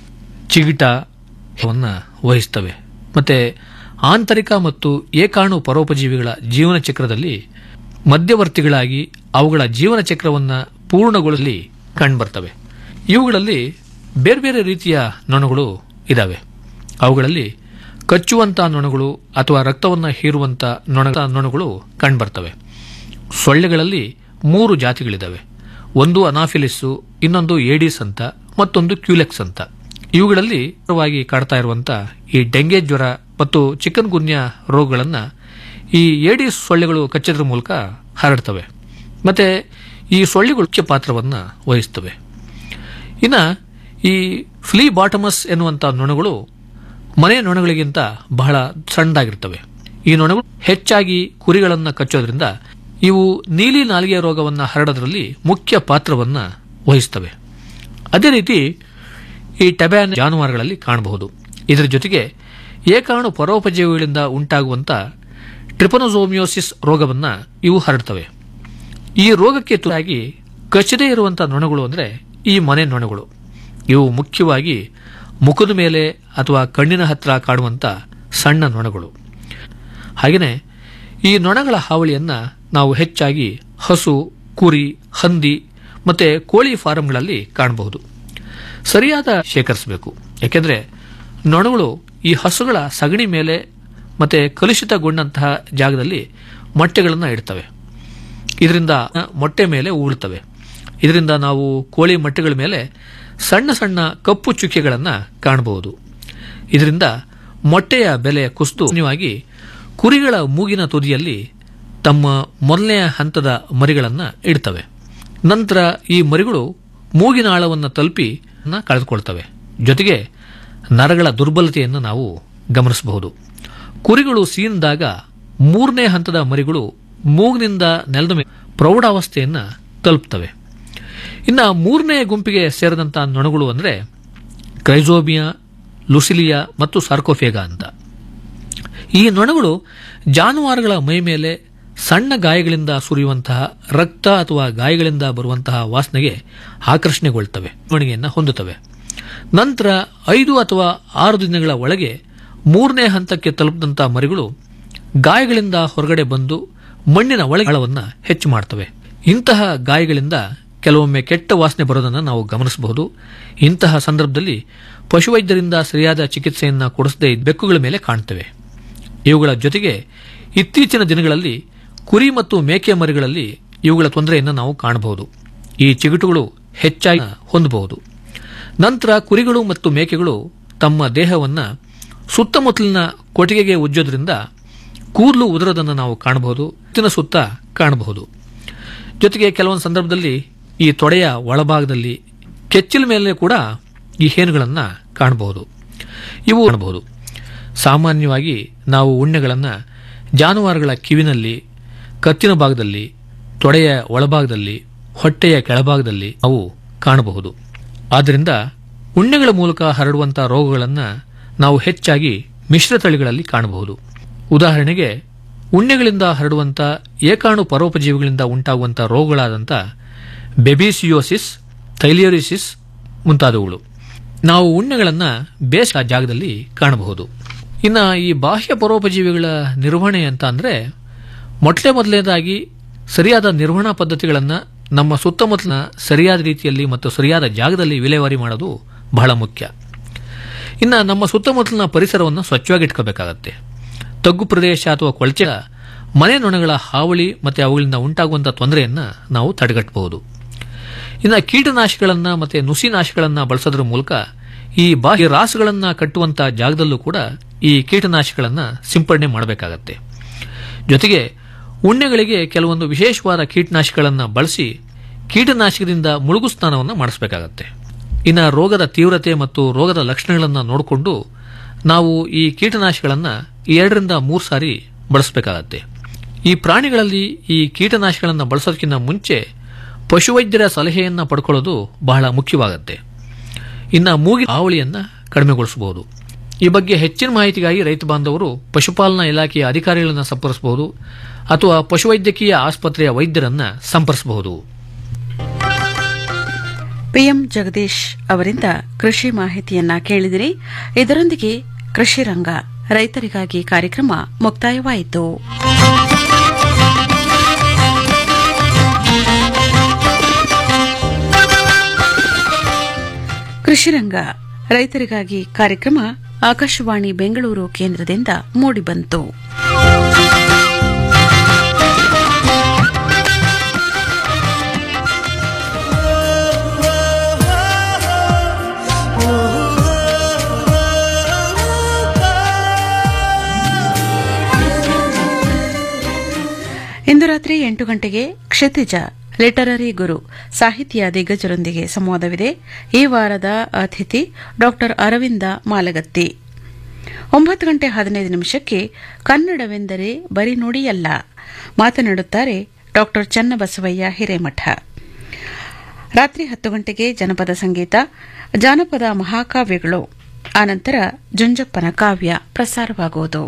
ಚಿಗಿಟವನ್ನು ವಹಿಸ್ತವೆ ಮತ್ತು ಆಂತರಿಕ ಮತ್ತು ಏಕಾಣು ಪರೋಪಜೀವಿಗಳ ಜೀವನ ಚಕ್ರದಲ್ಲಿ ಮಧ್ಯವರ್ತಿಗಳಾಗಿ ಅವುಗಳ ಜೀವನ ಚಕ್ರವನ್ನು ಪೂರ್ಣಗೊಳ್ಳಲಿ ಕಂಡುಬರ್ತವೆ ಇವುಗಳಲ್ಲಿ ಬೇರೆ ಬೇರೆ ರೀತಿಯ ನೊಣಗಳು ಇದ್ದಾವೆ ಅವುಗಳಲ್ಲಿ ಕಚ್ಚುವಂಥ ನೊಣಗಳು ಅಥವಾ ರಕ್ತವನ್ನು ಹೀರುವಂಥ ನೊಣ ನೊಣಗಳು ಕಂಡುಬರ್ತವೆ ಸೊಳ್ಳೆಗಳಲ್ಲಿ ಮೂರು ಜಾತಿಗಳಿದ್ದಾವೆ ಒಂದು ಅನಾಫಿಲಿಸ್ಸು ಇನ್ನೊಂದು ಏಡಿಸ್ ಅಂತ ಮತ್ತೊಂದು ಕ್ಯೂಲೆಕ್ಸ್ ಅಂತ ಇವುಗಳಲ್ಲಿ ವಾಗಿ ಕಾಡ್ತಾ ಇರುವಂಥ ಈ ಡೆಂಗೆ ಜ್ವರ ಮತ್ತು ಚಿಕನ್ ಗುನ್ಯಾ ರೋಗಗಳನ್ನು ಈ ಏಡಿಸ್ ಸೊಳ್ಳೆಗಳು ಕಚ್ಚೋದ್ರ ಮೂಲಕ ಹರಡ್ತವೆ ಮತ್ತೆ ಈ ಸೊಳ್ಳೆಗಳು ಮುಖ್ಯ ಪಾತ್ರವನ್ನು ವಹಿಸ್ತವೆ ಇನ್ನು ಈ ಫ್ಲೀ ಬಾಟಮಸ್ ಎನ್ನುವಂಥ ನೊಣಗಳು ಮನೆ ನೊಣಗಳಿಗಿಂತ ಬಹಳ ಸಣ್ಣದಾಗಿರ್ತವೆ ಈ ನೊಣಗಳು ಹೆಚ್ಚಾಗಿ ಕುರಿಗಳನ್ನು ಕಚ್ಚೋದ್ರಿಂದ ಇವು ನೀಲಿ ನಾಲಿಗೆ ರೋಗವನ್ನು ಹರಡೋದ್ರಲ್ಲಿ ಮುಖ್ಯ ಪಾತ್ರವನ್ನು ವಹಿಸ್ತವೆ ಅದೇ ರೀತಿ ಈ ಟಬ್ಯಾನ್ ಜಾನುವಾರುಗಳಲ್ಲಿ ಕಾಣಬಹುದು ಇದರ ಜೊತೆಗೆ ಏಕಾಣು ಪರೋಪಜೀವಿಗಳಿಂದ ಉಂಟಾಗುವಂಥ ಟ್ರಿಪನೋಸೋಮಿಯೋಸಿಸ್ ರೋಗವನ್ನು ಇವು ಹರಡ್ತವೆ ಈ ರೋಗಕ್ಕೆ ತುರಾಗಿ ಕಚ್ಚದೇ ಇರುವಂಥ ನೊಣಗಳು ಅಂದರೆ ಈ ಮನೆ ನೊಣಗಳು ಇವು ಮುಖ್ಯವಾಗಿ ಮುಖದ ಮೇಲೆ ಅಥವಾ ಕಣ್ಣಿನ ಹತ್ರ ಕಾಣುವಂಥ ಸಣ್ಣ ನೊಣಗಳು ಹಾಗೆಯೇ ಈ ನೊಣಗಳ ಹಾವಳಿಯನ್ನು ನಾವು ಹೆಚ್ಚಾಗಿ ಹಸು ಕುರಿ ಹಂದಿ ಮತ್ತು ಕೋಳಿ ಫಾರಂಗಳಲ್ಲಿ ಕಾಣಬಹುದು ಸರಿಯಾದ ಶೇಖರಿಸಬೇಕು ಯಾಕೆಂದರೆ ನೊಣಗಳು ಈ ಹಸುಗಳ ಸಗಣಿ ಮೇಲೆ ಮತ್ತು ಕಲುಷಿತಗೊಂಡಂತಹ ಜಾಗದಲ್ಲಿ ಮೊಟ್ಟೆಗಳನ್ನು ಇಡ್ತವೆ ಇದರಿಂದ ಮೊಟ್ಟೆ ಮೇಲೆ ಉಗುಳ್ತವೆ ಇದರಿಂದ ನಾವು ಕೋಳಿ ಮೊಟ್ಟೆಗಳ ಮೇಲೆ ಸಣ್ಣ ಸಣ್ಣ ಕಪ್ಪು ಚುಕ್ಕೆಗಳನ್ನು ಕಾಣಬಹುದು ಇದರಿಂದ ಮೊಟ್ಟೆಯ ಬೆಲೆ ಕುಸಿದು ಕುರಿಗಳ ಮೂಗಿನ ತುದಿಯಲ್ಲಿ ತಮ್ಮ ಮೊದಲನೆಯ ಹಂತದ ಮರಿಗಳನ್ನು ಇಡ್ತವೆ ನಂತರ ಈ ಮರಿಗಳು ಮೂಗಿನ ಆಳವನ್ನು ತಲುಪಿ ಕಳೆದುಕೊಳ್ತವೆ ಜೊತೆಗೆ ನರಗಳ ದುರ್ಬಲತೆಯನ್ನು ನಾವು ಗಮನಿಸಬಹುದು ಕುರಿಗಳು ಸೀನಿದಾಗ ಮೂರನೇ ಹಂತದ ಮರಿಗಳು ಮೂಗಿನಿಂದ ನೆಲದ ಮೇಲೆ ಪ್ರೌಢಾವಸ್ಥೆಯನ್ನು ತಲುಪ್ತವೆ ಇನ್ನು ಮೂರನೇ ಗುಂಪಿಗೆ ಸೇರಿದಂಥ ನೊಣಗಳು ಅಂದರೆ ಕ್ರೈಸೋಬಿಯಾ ಲುಸಿಲಿಯಾ ಮತ್ತು ಸಾರ್ಕೋಫೇಗಾ ಅಂತ ಈ ನೊಣಗಳು ಜಾನುವಾರುಗಳ ಮೈ ಮೇಲೆ ಸಣ್ಣ ಗಾಯಗಳಿಂದ ಸುರಿಯುವಂತಹ ರಕ್ತ ಅಥವಾ ಗಾಯಗಳಿಂದ ಬರುವಂತಹ ವಾಸನೆಗೆ ಆಕರ್ಷಣೆಗೊಳ್ತವೆ ಬೆಳವಣಿಗೆಯನ್ನು ಹೊಂದುತ್ತವೆ ನಂತರ ಐದು ಅಥವಾ ಆರು ದಿನಗಳ ಒಳಗೆ ಮೂರನೇ ಹಂತಕ್ಕೆ ತಲುಪಿದಂಥ ಮರಿಗಳು ಗಾಯಗಳಿಂದ ಹೊರಗಡೆ ಬಂದು ಮಣ್ಣಿನ ಒಳಗಳವನ್ನು ಹೆಚ್ಚು ಮಾಡ್ತವೆ ಇಂತಹ ಗಾಯಗಳಿಂದ ಕೆಲವೊಮ್ಮೆ ಕೆಟ್ಟ ವಾಸನೆ ಬರೋದನ್ನು ನಾವು ಗಮನಿಸಬಹುದು ಇಂತಹ ಸಂದರ್ಭದಲ್ಲಿ ಪಶುವೈದ್ಯರಿಂದ ಸರಿಯಾದ ಚಿಕಿತ್ಸೆಯನ್ನು ಕೊಡಿಸದೇ ಬೆಕ್ಕುಗಳ ಮೇಲೆ ಕಾಣ್ತವೆ ಇವುಗಳ ಜೊತೆಗೆ ಇತ್ತೀಚಿನ ದಿನಗಳಲ್ಲಿ ಕುರಿ ಮತ್ತು ಮೇಕೆ ಮರಿಗಳಲ್ಲಿ ಇವುಗಳ ತೊಂದರೆಯನ್ನು ನಾವು ಕಾಣಬಹುದು ಈ ಚಿಗುಟುಗಳು ಹೆಚ್ಚಾಗಿ ಹೊಂದಬಹುದು ನಂತರ ಕುರಿಗಳು ಮತ್ತು ಮೇಕೆಗಳು ತಮ್ಮ ದೇಹವನ್ನು ಸುತ್ತಮುತ್ತಲಿನ ಕೊಟ್ಟಿಗೆಗೆ ಉಜ್ಜೋದ್ರಿಂದ ಕೂದಲು ಉದುರೋದನ್ನು ನಾವು ಕಾಣಬಹುದು ಇತ್ತಿನ ಸುತ್ತ ಕಾಣಬಹುದು ಜೊತೆಗೆ ಕೆಲವೊಂದು ಸಂದರ್ಭದಲ್ಲಿ ಈ ತೊಡೆಯ ಒಳಭಾಗದಲ್ಲಿ ಕೆಚ್ಚಿಲ ಮೇಲೆ ಕೂಡ ಈ ಹೇನುಗಳನ್ನು ಕಾಣಬಹುದು ಇವು ಕಾಣಬಹುದು ಸಾಮಾನ್ಯವಾಗಿ ನಾವು ಉಣ್ಣೆಗಳನ್ನು ಜಾನುವಾರುಗಳ ಕಿವಿನಲ್ಲಿ ಕತ್ತಿನ ಭಾಗದಲ್ಲಿ ತೊಡೆಯ ಒಳಭಾಗದಲ್ಲಿ ಹೊಟ್ಟೆಯ ಕೆಳಭಾಗದಲ್ಲಿ ಅವು ಕಾಣಬಹುದು ಆದ್ದರಿಂದ ಉಣ್ಣೆಗಳ ಮೂಲಕ ಹರಡುವಂಥ ರೋಗಗಳನ್ನು ನಾವು ಹೆಚ್ಚಾಗಿ ಮಿಶ್ರ ತಳಿಗಳಲ್ಲಿ ಕಾಣಬಹುದು ಉದಾಹರಣೆಗೆ ಉಣ್ಣೆಗಳಿಂದ ಹರಡುವಂಥ ಏಕಾಣು ಪರೋಪಜೀವಿಗಳಿಂದ ಉಂಟಾಗುವಂಥ ರೋಗಗಳಾದಂಥ ಬೆಬಿಸಿಯೋಸಿಸ್ ಥೈಲಿಯೋರಿಸಿಸ್ ಮುಂತಾದವುಗಳು ನಾವು ಉಣ್ಣೆಗಳನ್ನು ಬೇಸ ಜಾಗದಲ್ಲಿ ಕಾಣಬಹುದು ಇನ್ನು ಈ ಬಾಹ್ಯ ಪರೋಪಜೀವಿಗಳ ನಿರ್ವಹಣೆ ಅಂತ ಅಂದರೆ ಮೊಟ್ಟೆ ಮೊದಲನೇದಾಗಿ ಸರಿಯಾದ ನಿರ್ವಹಣಾ ಪದ್ಧತಿಗಳನ್ನು ನಮ್ಮ ಸುತ್ತಮುತ್ತಲಿನ ಸರಿಯಾದ ರೀತಿಯಲ್ಲಿ ಮತ್ತು ಸರಿಯಾದ ಜಾಗದಲ್ಲಿ ವಿಲೇವಾರಿ ಮಾಡೋದು ಬಹಳ ಮುಖ್ಯ ಇನ್ನು ನಮ್ಮ ಸುತ್ತಮುತ್ತಲಿನ ಪರಿಸರವನ್ನು ಸ್ವಚ್ಛವಾಗಿ ಇಟ್ಕೋಬೇಕಾಗತ್ತೆ ತಗ್ಗು ಪ್ರದೇಶ ಅಥವಾ ಕೊಳಚೆ ಮನೆ ನೊಣಗಳ ಹಾವಳಿ ಮತ್ತು ಅವುಗಳಿಂದ ಉಂಟಾಗುವಂಥ ತೊಂದರೆಯನ್ನು ನಾವು ತಡೆಗಟ್ಟಬಹುದು ಇನ್ನು ಕೀಟನಾಶಕಗಳನ್ನು ಮತ್ತು ನುಸಿನಾಶಗಳನ್ನು ಬಳಸೋದ್ರ ಮೂಲಕ ಈ ಬಾಹ್ಯ ರಾಸುಗಳನ್ನು ಕಟ್ಟುವಂಥ ಜಾಗದಲ್ಲೂ ಕೂಡ ಈ ಕೀಟನಾಶಕಗಳನ್ನು ಸಿಂಪಡಣೆ ಮಾಡಬೇಕಾಗತ್ತೆ ಜೊತೆಗೆ ಉಣ್ಣೆಗಳಿಗೆ ಕೆಲವೊಂದು ವಿಶೇಷವಾದ ಕೀಟನಾಶಕಗಳನ್ನು ಬಳಸಿ ಕೀಟನಾಶಕದಿಂದ ಮುಳುಗು ಸ್ನಾನವನ್ನು ಮಾಡಿಸಬೇಕಾಗತ್ತೆ ಇನ್ನು ರೋಗದ ತೀವ್ರತೆ ಮತ್ತು ರೋಗದ ಲಕ್ಷಣಗಳನ್ನು ನೋಡಿಕೊಂಡು ನಾವು ಈ ಕೀಟನಾಶಕಗಳನ್ನು ಎರಡರಿಂದ ಮೂರು ಸಾರಿ ಬಳಸಬೇಕಾಗತ್ತೆ ಈ ಪ್ರಾಣಿಗಳಲ್ಲಿ ಈ ಕೀಟನಾಶಕಗಳನ್ನು ಬಳಸೋದಕ್ಕಿಂತ ಮುಂಚೆ ಪಶುವೈದ್ಯರ ಸಲಹೆಯನ್ನು ಪಡ್ಕೊಳ್ಳೋದು ಬಹಳ ಮುಖ್ಯವಾಗುತ್ತೆ ಇನ್ನು ಮೂಗಿನ ಹಾವಳಿಯನ್ನು ಕಡಿಮೆಗೊಳಿಸಬಹುದು ಈ ಬಗ್ಗೆ ಹೆಚ್ಚಿನ ಮಾಹಿತಿಗಾಗಿ ರೈತ ಬಾಂಧವರು ಪಶುಪಾಲನಾ ಇಲಾಖೆಯ ಅಧಿಕಾರಿಗಳನ್ನು ಸಂಪರ್ಕಿಸಬಹುದು ಅಥವಾ ಪಶುವೈದ್ಯಕೀಯ ಆಸ್ಪತ್ರೆಯ ವೈದ್ಯರನ್ನ ಸಂಪರ್ಕಿಸಬಹುದು ಪಿಎಂ ಜಗದೀಶ್ ಅವರಿಂದ ಕೃಷಿ ಮಾಹಿತಿಯನ್ನ ಕೇಳಿದಿರಿ ಇದರೊಂದಿಗೆ ಕೃಷಿ ರಂಗ ರೈತರಿಗಾಗಿ ಕಾರ್ಯಕ್ರಮ ಮುಕ್ತಾಯವಾಯಿತು ಕೃಷಿ ರಂಗ ರೈತರಿಗಾಗಿ ಕಾರ್ಯಕ್ರಮ ಆಕಾಶವಾಣಿ ಬೆಂಗಳೂರು ಕೇಂದ್ರದಿಂದ ಮೂಡಿಬಂತು ಇಂದು ರಾತ್ರಿ ಎಂಟು ಗಂಟೆಗೆ ಕ್ಷಿತಿಜ ಲಿಟರರಿ ಗುರು ಸಾಹಿತ್ಯ ದಿಗ್ಗಜರೊಂದಿಗೆ ಸಂವಾದವಿದೆ ಈ ವಾರದ ಅತಿಥಿ ಡಾಕ್ಟರ್ ಅರವಿಂದ ಮಾಲಗತ್ತಿ ಒಂಬತ್ತು ಗಂಟೆ ಹದಿನೈದು ನಿಮಿಷಕ್ಕೆ ಕನ್ನಡವೆಂದರೆ ಬರೀ ನುಡಿಯಲ್ಲ ಮಾತನಾಡುತ್ತಾರೆ ಡಾಕ್ಟರ್ ಚನ್ನಬಸವಯ್ಯ ಹಿರೇಮಠ ರಾತ್ರಿ ಹತ್ತು ಗಂಟೆಗೆ ಜನಪದ ಸಂಗೀತ ಜಾನಪದ ಮಹಾಕಾವ್ಯಗಳು ಆನಂತರ ಜುಂಜಪ್ಪನ ಕಾವ್ಯ ಪ್ರಸಾರವಾಗುವುದು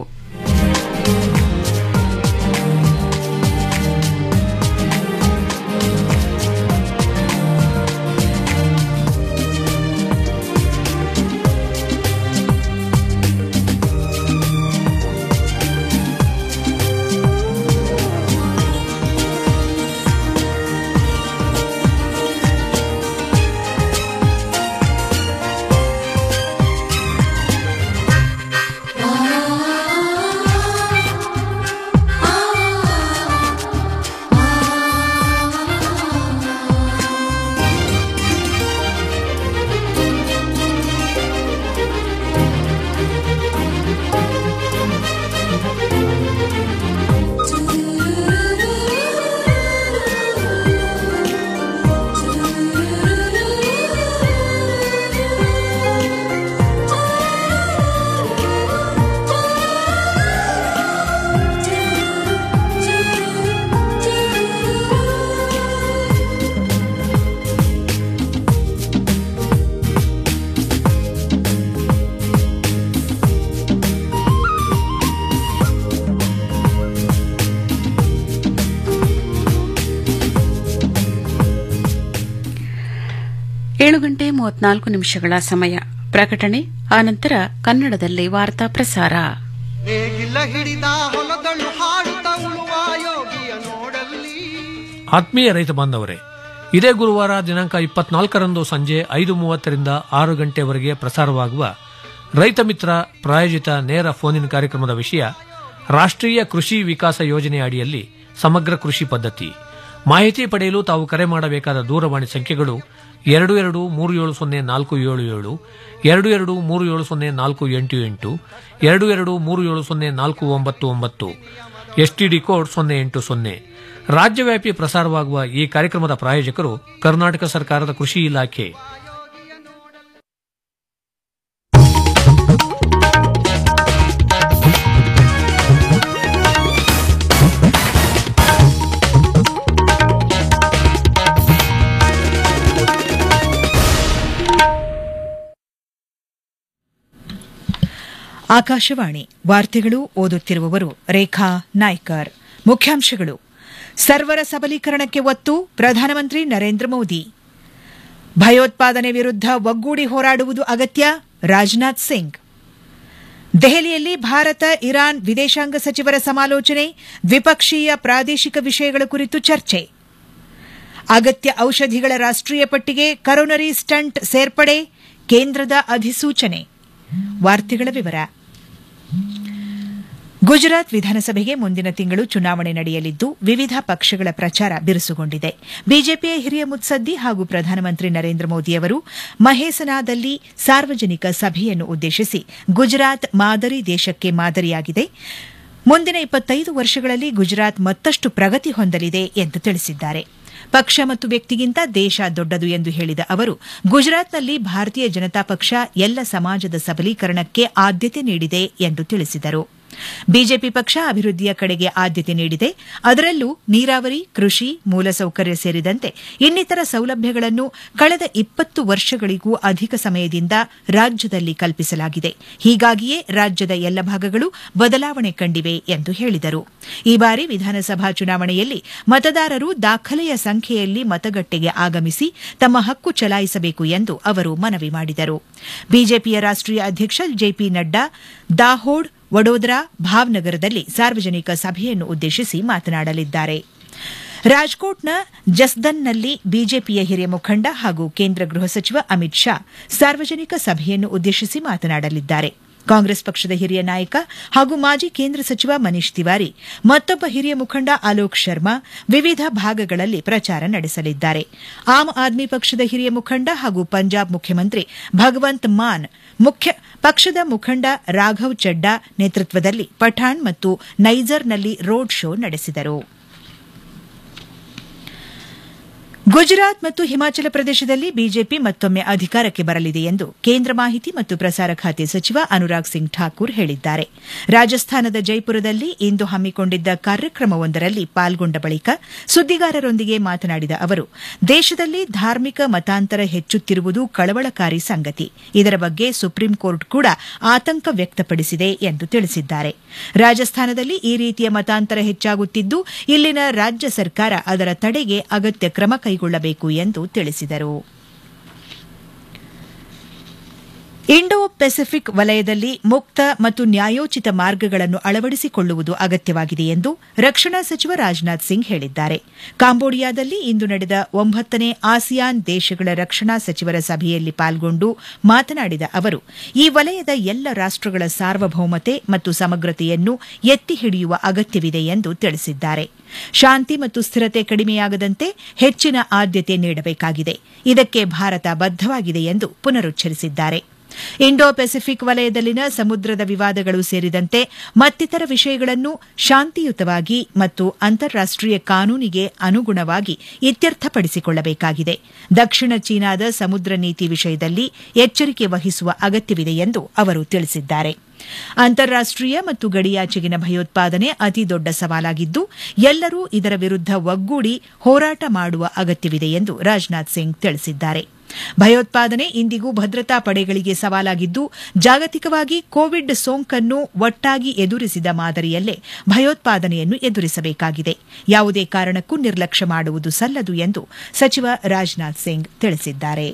ಏಳು ಗಂಟೆ ಮೂವತ್ನಾಲ್ಕು ನಿಮಿಷಗಳ ಸಮಯ ಪ್ರಕಟಣೆ ಆನಂತರ ಕನ್ನಡದಲ್ಲಿ ವಾರ್ತಾ ಪ್ರಸಾರ ನೇಗಿಲ ಹಿಡಿದ ಹೊಲದಳು ಹಾಡುತ್ತ ಉಳುವ ಯೋಗಿಯ ನೋಡಲ್ಲಿ ಆತ್ಮೀಯ ರೈತ ಬಾಂಧವರೇ ಇದೇ ಗುರುವಾರ ದಿನಾಂಕ ಇಪ್ಪತ್ನಾಲ್ಕರಂದು ಸಂಜೆ ಐದು ಮೂವತ್ತರಿಂದ ಆರು ಗಂಟೆವರೆಗೆ ಪ್ರಸಾರವಾಗುವ ರೈತ ಮಿತ್ರ ಪ್ರಾಯೋಜಿತ ನೇರ ಫೋನಿನ್ ಕಾರ್ಯಕ್ರಮದ ವಿಷಯ ರಾಷ್ಟ್ರೀಯ ಕೃಷಿ ವಿಕಾಸ ಯೋಜನೆ ಅಡಿಯಲ್ಲಿ ಸಮಗ್ರ ಕೃಷಿ ಪದ್ಧತಿ ಮಾಹಿತಿ ಪಡೆಯಲು ತಾವು ಕರೆ ಮಾಡಬೇಕಾದ ದೂರವಾಣಿ ಸಂಖ್ಯೆಗಳು ಎರಡು ಎರಡು ಮೂರು ಏಳು ಸೊನ್ನೆ ನಾಲ್ಕು ಏಳು ಏಳು ಎರಡು ಎರಡು ಮೂರು ಏಳು ಸೊನ್ನೆ ನಾಲ್ಕು ಎಂಟು ಎಂಟು ಎರಡು ಎರಡು ಮೂರು ಏಳು ಸೊನ್ನೆ ನಾಲ್ಕು ಒಂಬತ್ತು ಒಂಬತ್ತು ಎಸ್ಟಿಡಿ ಕೋಡ್ ಸೊನ್ನೆ ಎಂಟು ಸೊನ್ನೆ ರಾಜ್ಯವ್ಯಾಪಿ ಪ್ರಸಾರವಾಗುವ ಈ ಕಾರ್ಯಕ್ರಮದ ಪ್ರಾಯೋಜಕರು ಕರ್ನಾಟಕ ಸರ್ಕಾರದ ಕೃಷಿ ಇಲಾಖೆ ಆಕಾಶವಾಣಿ ವಾರ್ತೆಗಳು ಓದುತ್ತಿರುವವರು ರೇಖಾ ನಾಯ್ಕರ್ ಮುಖ್ಯಾಂಶಗಳು ಸರ್ವರ ಸಬಲೀಕರಣಕ್ಕೆ ಒತ್ತು ಪ್ರಧಾನಮಂತ್ರಿ ನರೇಂದ್ರ ಮೋದಿ ಭಯೋತ್ಪಾದನೆ ವಿರುದ್ಧ ಒಗ್ಗೂಡಿ ಹೋರಾಡುವುದು ಅಗತ್ಯ ರಾಜನಾಥ್ ಸಿಂಗ್ ದೆಹಲಿಯಲ್ಲಿ ಭಾರತ ಇರಾನ್ ವಿದೇಶಾಂಗ ಸಚಿವರ ಸಮಾಲೋಚನೆ ದ್ವಿಪಕ್ಷೀಯ ಪ್ರಾದೇಶಿಕ ವಿಷಯಗಳ ಕುರಿತು ಚರ್ಚೆ ಅಗತ್ಯ ಔಷಧಿಗಳ ರಾಷ್ಟ್ರೀಯ ಪಟ್ಟಿಗೆ ಕರೋನರಿ ಸ್ಟಂಟ್ ಸೇರ್ಪಡೆ ಕೇಂದ್ರದ ಅಧಿಸೂಚನೆ ವಾರ್ತೆಗಳ ವಿವರ ಗುಜರಾತ್ ವಿಧಾನಸಭೆಗೆ ಮುಂದಿನ ತಿಂಗಳು ಚುನಾವಣೆ ನಡೆಯಲಿದ್ದು ವಿವಿಧ ಪಕ್ಷಗಳ ಪ್ರಚಾರ ಬಿರುಸುಗೊಂಡಿದೆ ಬಿಜೆಪಿಯ ಹಿರಿಯ ಮುತ್ಸದ್ದಿ ಹಾಗೂ ಪ್ರಧಾನಮಂತ್ರಿ ನರೇಂದ್ರ ಮೋದಿಯವರು ಮಹೇಸನಾದಲ್ಲಿ ಸಾರ್ವಜನಿಕ ಸಭೆಯನ್ನು ಉದ್ದೇಶಿಸಿ ಗುಜರಾತ್ ಮಾದರಿ ದೇಶಕ್ಕೆ ಮಾದರಿಯಾಗಿದೆ ಮುಂದಿನ ಇಪ್ಪತ್ತೈದು ವರ್ಷಗಳಲ್ಲಿ ಗುಜರಾತ್ ಮತ್ತಷ್ಟು ಪ್ರಗತಿ ಹೊಂದಲಿದೆ ಎಂದು ತಿಳಿಸಿದ್ದಾರೆ ಪಕ್ಷ ಮತ್ತು ವ್ಯಕ್ತಿಗಿಂತ ದೇಶ ದೊಡ್ಡದು ಎಂದು ಹೇಳಿದ ಅವರು ಗುಜರಾತ್ನಲ್ಲಿ ಭಾರತೀಯ ಜನತಾ ಪಕ್ಷ ಎಲ್ಲ ಸಮಾಜದ ಸಬಲೀಕರಣಕ್ಕೆ ಆದ್ಯತೆ ನೀಡಿದೆ ಎಂದು ತಿಳಿಸಿದರು ಬಿಜೆಪಿ ಪಕ್ಷ ಅಭಿವೃದ್ಧಿಯ ಕಡೆಗೆ ಆದ್ಯತೆ ನೀಡಿದೆ ಅದರಲ್ಲೂ ನೀರಾವರಿ ಕೃಷಿ ಮೂಲಸೌಕರ್ಯ ಸೇರಿದಂತೆ ಇನ್ನಿತರ ಸೌಲಭ್ಯಗಳನ್ನು ಕಳೆದ ಇಪ್ಪತ್ತು ವರ್ಷಗಳಿಗೂ ಅಧಿಕ ಸಮಯದಿಂದ ರಾಜ್ಯದಲ್ಲಿ ಕಲ್ಪಿಸಲಾಗಿದೆ ಹೀಗಾಗಿಯೇ ರಾಜ್ಯದ ಎಲ್ಲ ಭಾಗಗಳು ಬದಲಾವಣೆ ಕಂಡಿವೆ ಎಂದು ಹೇಳಿದರು ಈ ಬಾರಿ ವಿಧಾನಸಭಾ ಚುನಾವಣೆಯಲ್ಲಿ ಮತದಾರರು ದಾಖಲೆಯ ಸಂಖ್ಯೆಯಲ್ಲಿ ಮತಗಟ್ಟೆಗೆ ಆಗಮಿಸಿ ತಮ್ಮ ಹಕ್ಕು ಚಲಾಯಿಸಬೇಕು ಎಂದು ಅವರು ಮನವಿ ಮಾಡಿದರು ಬಿಜೆಪಿಯ ರಾಷ್ಟೀಯ ಅಧ್ಯಕ್ಷ ಜೆಪಿ ನಡ್ಡಾ ದಾಹೋಡ್ ವಡೋದರಾ ಭಾವ್ನಗರದಲ್ಲಿ ಸಾರ್ವಜನಿಕ ಸಭೆಯನ್ನು ಉದ್ದೇಶಿಸಿ ಮಾತನಾಡಲಿದ್ದಾರೆ ರಾಜ್ಕೋಟ್ನ ಜಸ್ದನ್ನಲ್ಲಿ ಬಿಜೆಪಿಯ ಹಿರಿಯ ಮುಖಂಡ ಹಾಗೂ ಕೇಂದ್ರ ಗೃಹ ಸಚಿವ ಅಮಿತ್ ಶಾ ಸಾರ್ವಜನಿಕ ಸಭೆಯನ್ನು ಉದ್ದೇಶಿಸಿ ಮಾತನಾಡಲಿದ್ದಾರೆ ಕಾಂಗ್ರೆಸ್ ಪಕ್ಷದ ಹಿರಿಯ ನಾಯಕ ಹಾಗೂ ಮಾಜಿ ಕೇಂದ್ರ ಸಚಿವ ಮನೀಶ್ ತಿವಾರಿ ಮತ್ತೊಬ್ಬ ಹಿರಿಯ ಮುಖಂಡ ಅಲೋಕ್ ಶರ್ಮಾ ವಿವಿಧ ಭಾಗಗಳಲ್ಲಿ ಪ್ರಚಾರ ನಡೆಸಲಿದ್ದಾರೆ ಆಮ್ ಆದ್ಮಿ ಪಕ್ಷದ ಹಿರಿಯ ಮುಖಂಡ ಹಾಗೂ ಪಂಜಾಬ್ ಮುಖ್ಯಮಂತ್ರಿ ಭಗವಂತ್ ಮಾನ್ ಮುಖ್ಯ ಪಕ್ಷದ ಮುಖಂಡ ರಾಘವ್ ಚಡ್ಡಾ ನೇತೃತ್ವದಲ್ಲಿ ಪಠಾಣ್ ಮತ್ತು ನೈಜರ್ನಲ್ಲಿ ರೋಡ್ ಶೋ ನಡೆಸಿದರು ಗುಜರಾತ್ ಮತ್ತು ಹಿಮಾಚಲ ಪ್ರದೇಶದಲ್ಲಿ ಬಿಜೆಪಿ ಮತ್ತೊಮ್ಮೆ ಅಧಿಕಾರಕ್ಕೆ ಬರಲಿದೆ ಎಂದು ಕೇಂದ್ರ ಮಾಹಿತಿ ಮತ್ತು ಪ್ರಸಾರ ಖಾತೆ ಸಚಿವ ಅನುರಾಗ್ ಸಿಂಗ್ ಠಾಕೂರ್ ಹೇಳಿದ್ದಾರೆ ರಾಜಸ್ಥಾನದ ಜೈಪುರದಲ್ಲಿ ಇಂದು ಹಮ್ಮಿಕೊಂಡಿದ್ದ ಕಾರ್ಯಕ್ರಮವೊಂದರಲ್ಲಿ ಪಾಲ್ಗೊಂಡ ಬಳಿಕ ಸುದ್ದಿಗಾರರೊಂದಿಗೆ ಮಾತನಾಡಿದ ಅವರು ದೇಶದಲ್ಲಿ ಧಾರ್ಮಿಕ ಮತಾಂತರ ಹೆಚ್ಚುತ್ತಿರುವುದು ಕಳವಳಕಾರಿ ಸಂಗತಿ ಇದರ ಬಗ್ಗೆ ಸುಪ್ರೀಂ ಕೋರ್ಟ್ ಕೂಡ ಆತಂಕ ವ್ಯಕ್ತಪಡಿಸಿದೆ ಎಂದು ತಿಳಿಸಿದ್ದಾರೆ ರಾಜಸ್ಥಾನದಲ್ಲಿ ಈ ರೀತಿಯ ಮತಾಂತರ ಹೆಚ್ಚಾಗುತ್ತಿದ್ದು ಇಲ್ಲಿನ ರಾಜ್ಯ ಸರ್ಕಾರ ಅದರ ತಡೆಗೆ ಅಗತ್ಯ ಕ್ರಮ ಕೈಗೊಳ್ಳಬೇಕು ಎಂದು ತಿಳಿಸಿದರು ಇಂಡೋ ಪೆಸಿಫಿಕ್ ವಲಯದಲ್ಲಿ ಮುಕ್ತ ಮತ್ತು ನ್ಯಾಯೋಚಿತ ಮಾರ್ಗಗಳನ್ನು ಅಳವಡಿಸಿಕೊಳ್ಳುವುದು ಅಗತ್ಯವಾಗಿದೆ ಎಂದು ರಕ್ಷಣಾ ಸಚಿವ ರಾಜನಾಥ್ ಸಿಂಗ್ ಹೇಳಿದ್ದಾರೆ ಕಾಂಬೋಡಿಯಾದಲ್ಲಿ ಇಂದು ನಡೆದ ಒಂಬತ್ತನೇ ಆಸಿಯಾನ್ ದೇಶಗಳ ರಕ್ಷಣಾ ಸಚಿವರ ಸಭೆಯಲ್ಲಿ ಪಾಲ್ಗೊಂಡು ಮಾತನಾಡಿದ ಅವರು ಈ ವಲಯದ ಎಲ್ಲ ರಾಷ್ಟಗಳ ಸಾರ್ವಭೌಮತೆ ಮತ್ತು ಸಮಗ್ರತೆಯನ್ನು ಎತ್ತಿ ಹಿಡಿಯುವ ಅಗತ್ಯವಿದೆ ಎಂದು ತಿಳಿಸಿದ್ದಾರೆ ಶಾಂತಿ ಮತ್ತು ಸ್ಥಿರತೆ ಕಡಿಮೆಯಾಗದಂತೆ ಹೆಚ್ಚಿನ ಆದ್ಯತೆ ನೀಡಬೇಕಾಗಿದೆ ಇದಕ್ಕೆ ಭಾರತ ಬದ್ದವಾಗಿದೆ ಎಂದು ಪುನರುಚ್ಚರಿಸಿದ್ದಾರೆ ಇಂಡೋ ಪೆಸಿಫಿಕ್ ವಲಯದಲ್ಲಿನ ಸಮುದ್ರದ ವಿವಾದಗಳು ಸೇರಿದಂತೆ ಮತ್ತಿತರ ವಿಷಯಗಳನ್ನು ಶಾಂತಿಯುತವಾಗಿ ಮತ್ತು ಅಂತಾರಾಷ್ಟೀಯ ಕಾನೂನಿಗೆ ಅನುಗುಣವಾಗಿ ಇತ್ಯರ್ಥಪಡಿಸಿಕೊಳ್ಳಬೇಕಾಗಿದೆ ದಕ್ಷಿಣ ಚೀನಾದ ಸಮುದ್ರ ನೀತಿ ವಿಷಯದಲ್ಲಿ ಎಚ್ಚರಿಕೆ ವಹಿಸುವ ಅಗತ್ಯವಿದೆ ಎಂದು ಅವರು ತಿಳಿಸಿದ್ದಾರೆ ಅಂತಾರಾಷ್ಟೀಯ ಮತ್ತು ಗಡಿಯಾಚೆಗಿನ ಭಯೋತ್ಪಾದನೆ ಅತಿದೊಡ್ಡ ಸವಾಲಾಗಿದ್ದು ಎಲ್ಲರೂ ಇದರ ವಿರುದ್ಧ ಒಗ್ಗೂಡಿ ಹೋರಾಟ ಮಾಡುವ ಅಗತ್ಯವಿದೆ ಎಂದು ರಾಜನಾಥ್ ಸಿಂಗ್ ತಿಳಿಸಿದ್ದಾರೆ ಭಯೋತ್ಪಾದನೆ ಇಂದಿಗೂ ಭದ್ರತಾ ಪಡೆಗಳಿಗೆ ಸವಾಲಾಗಿದ್ದು ಜಾಗತಿಕವಾಗಿ ಕೋವಿಡ್ ಸೋಂಕನ್ನು ಒಟ್ಟಾಗಿ ಎದುರಿಸಿದ ಮಾದರಿಯಲ್ಲೇ ಭಯೋತ್ಪಾದನೆಯನ್ನು ಎದುರಿಸಬೇಕಾಗಿದೆ ಯಾವುದೇ ಕಾರಣಕ್ಕೂ ನಿರ್ಲಕ್ಷ್ಯ ಮಾಡುವುದು ಸಲ್ಲದು ಎಂದು ಸಚಿವ ರಾಜನಾಥ್ ಸಿಂಗ್ ತಿಳಿಸಿದ್ದಾರೆ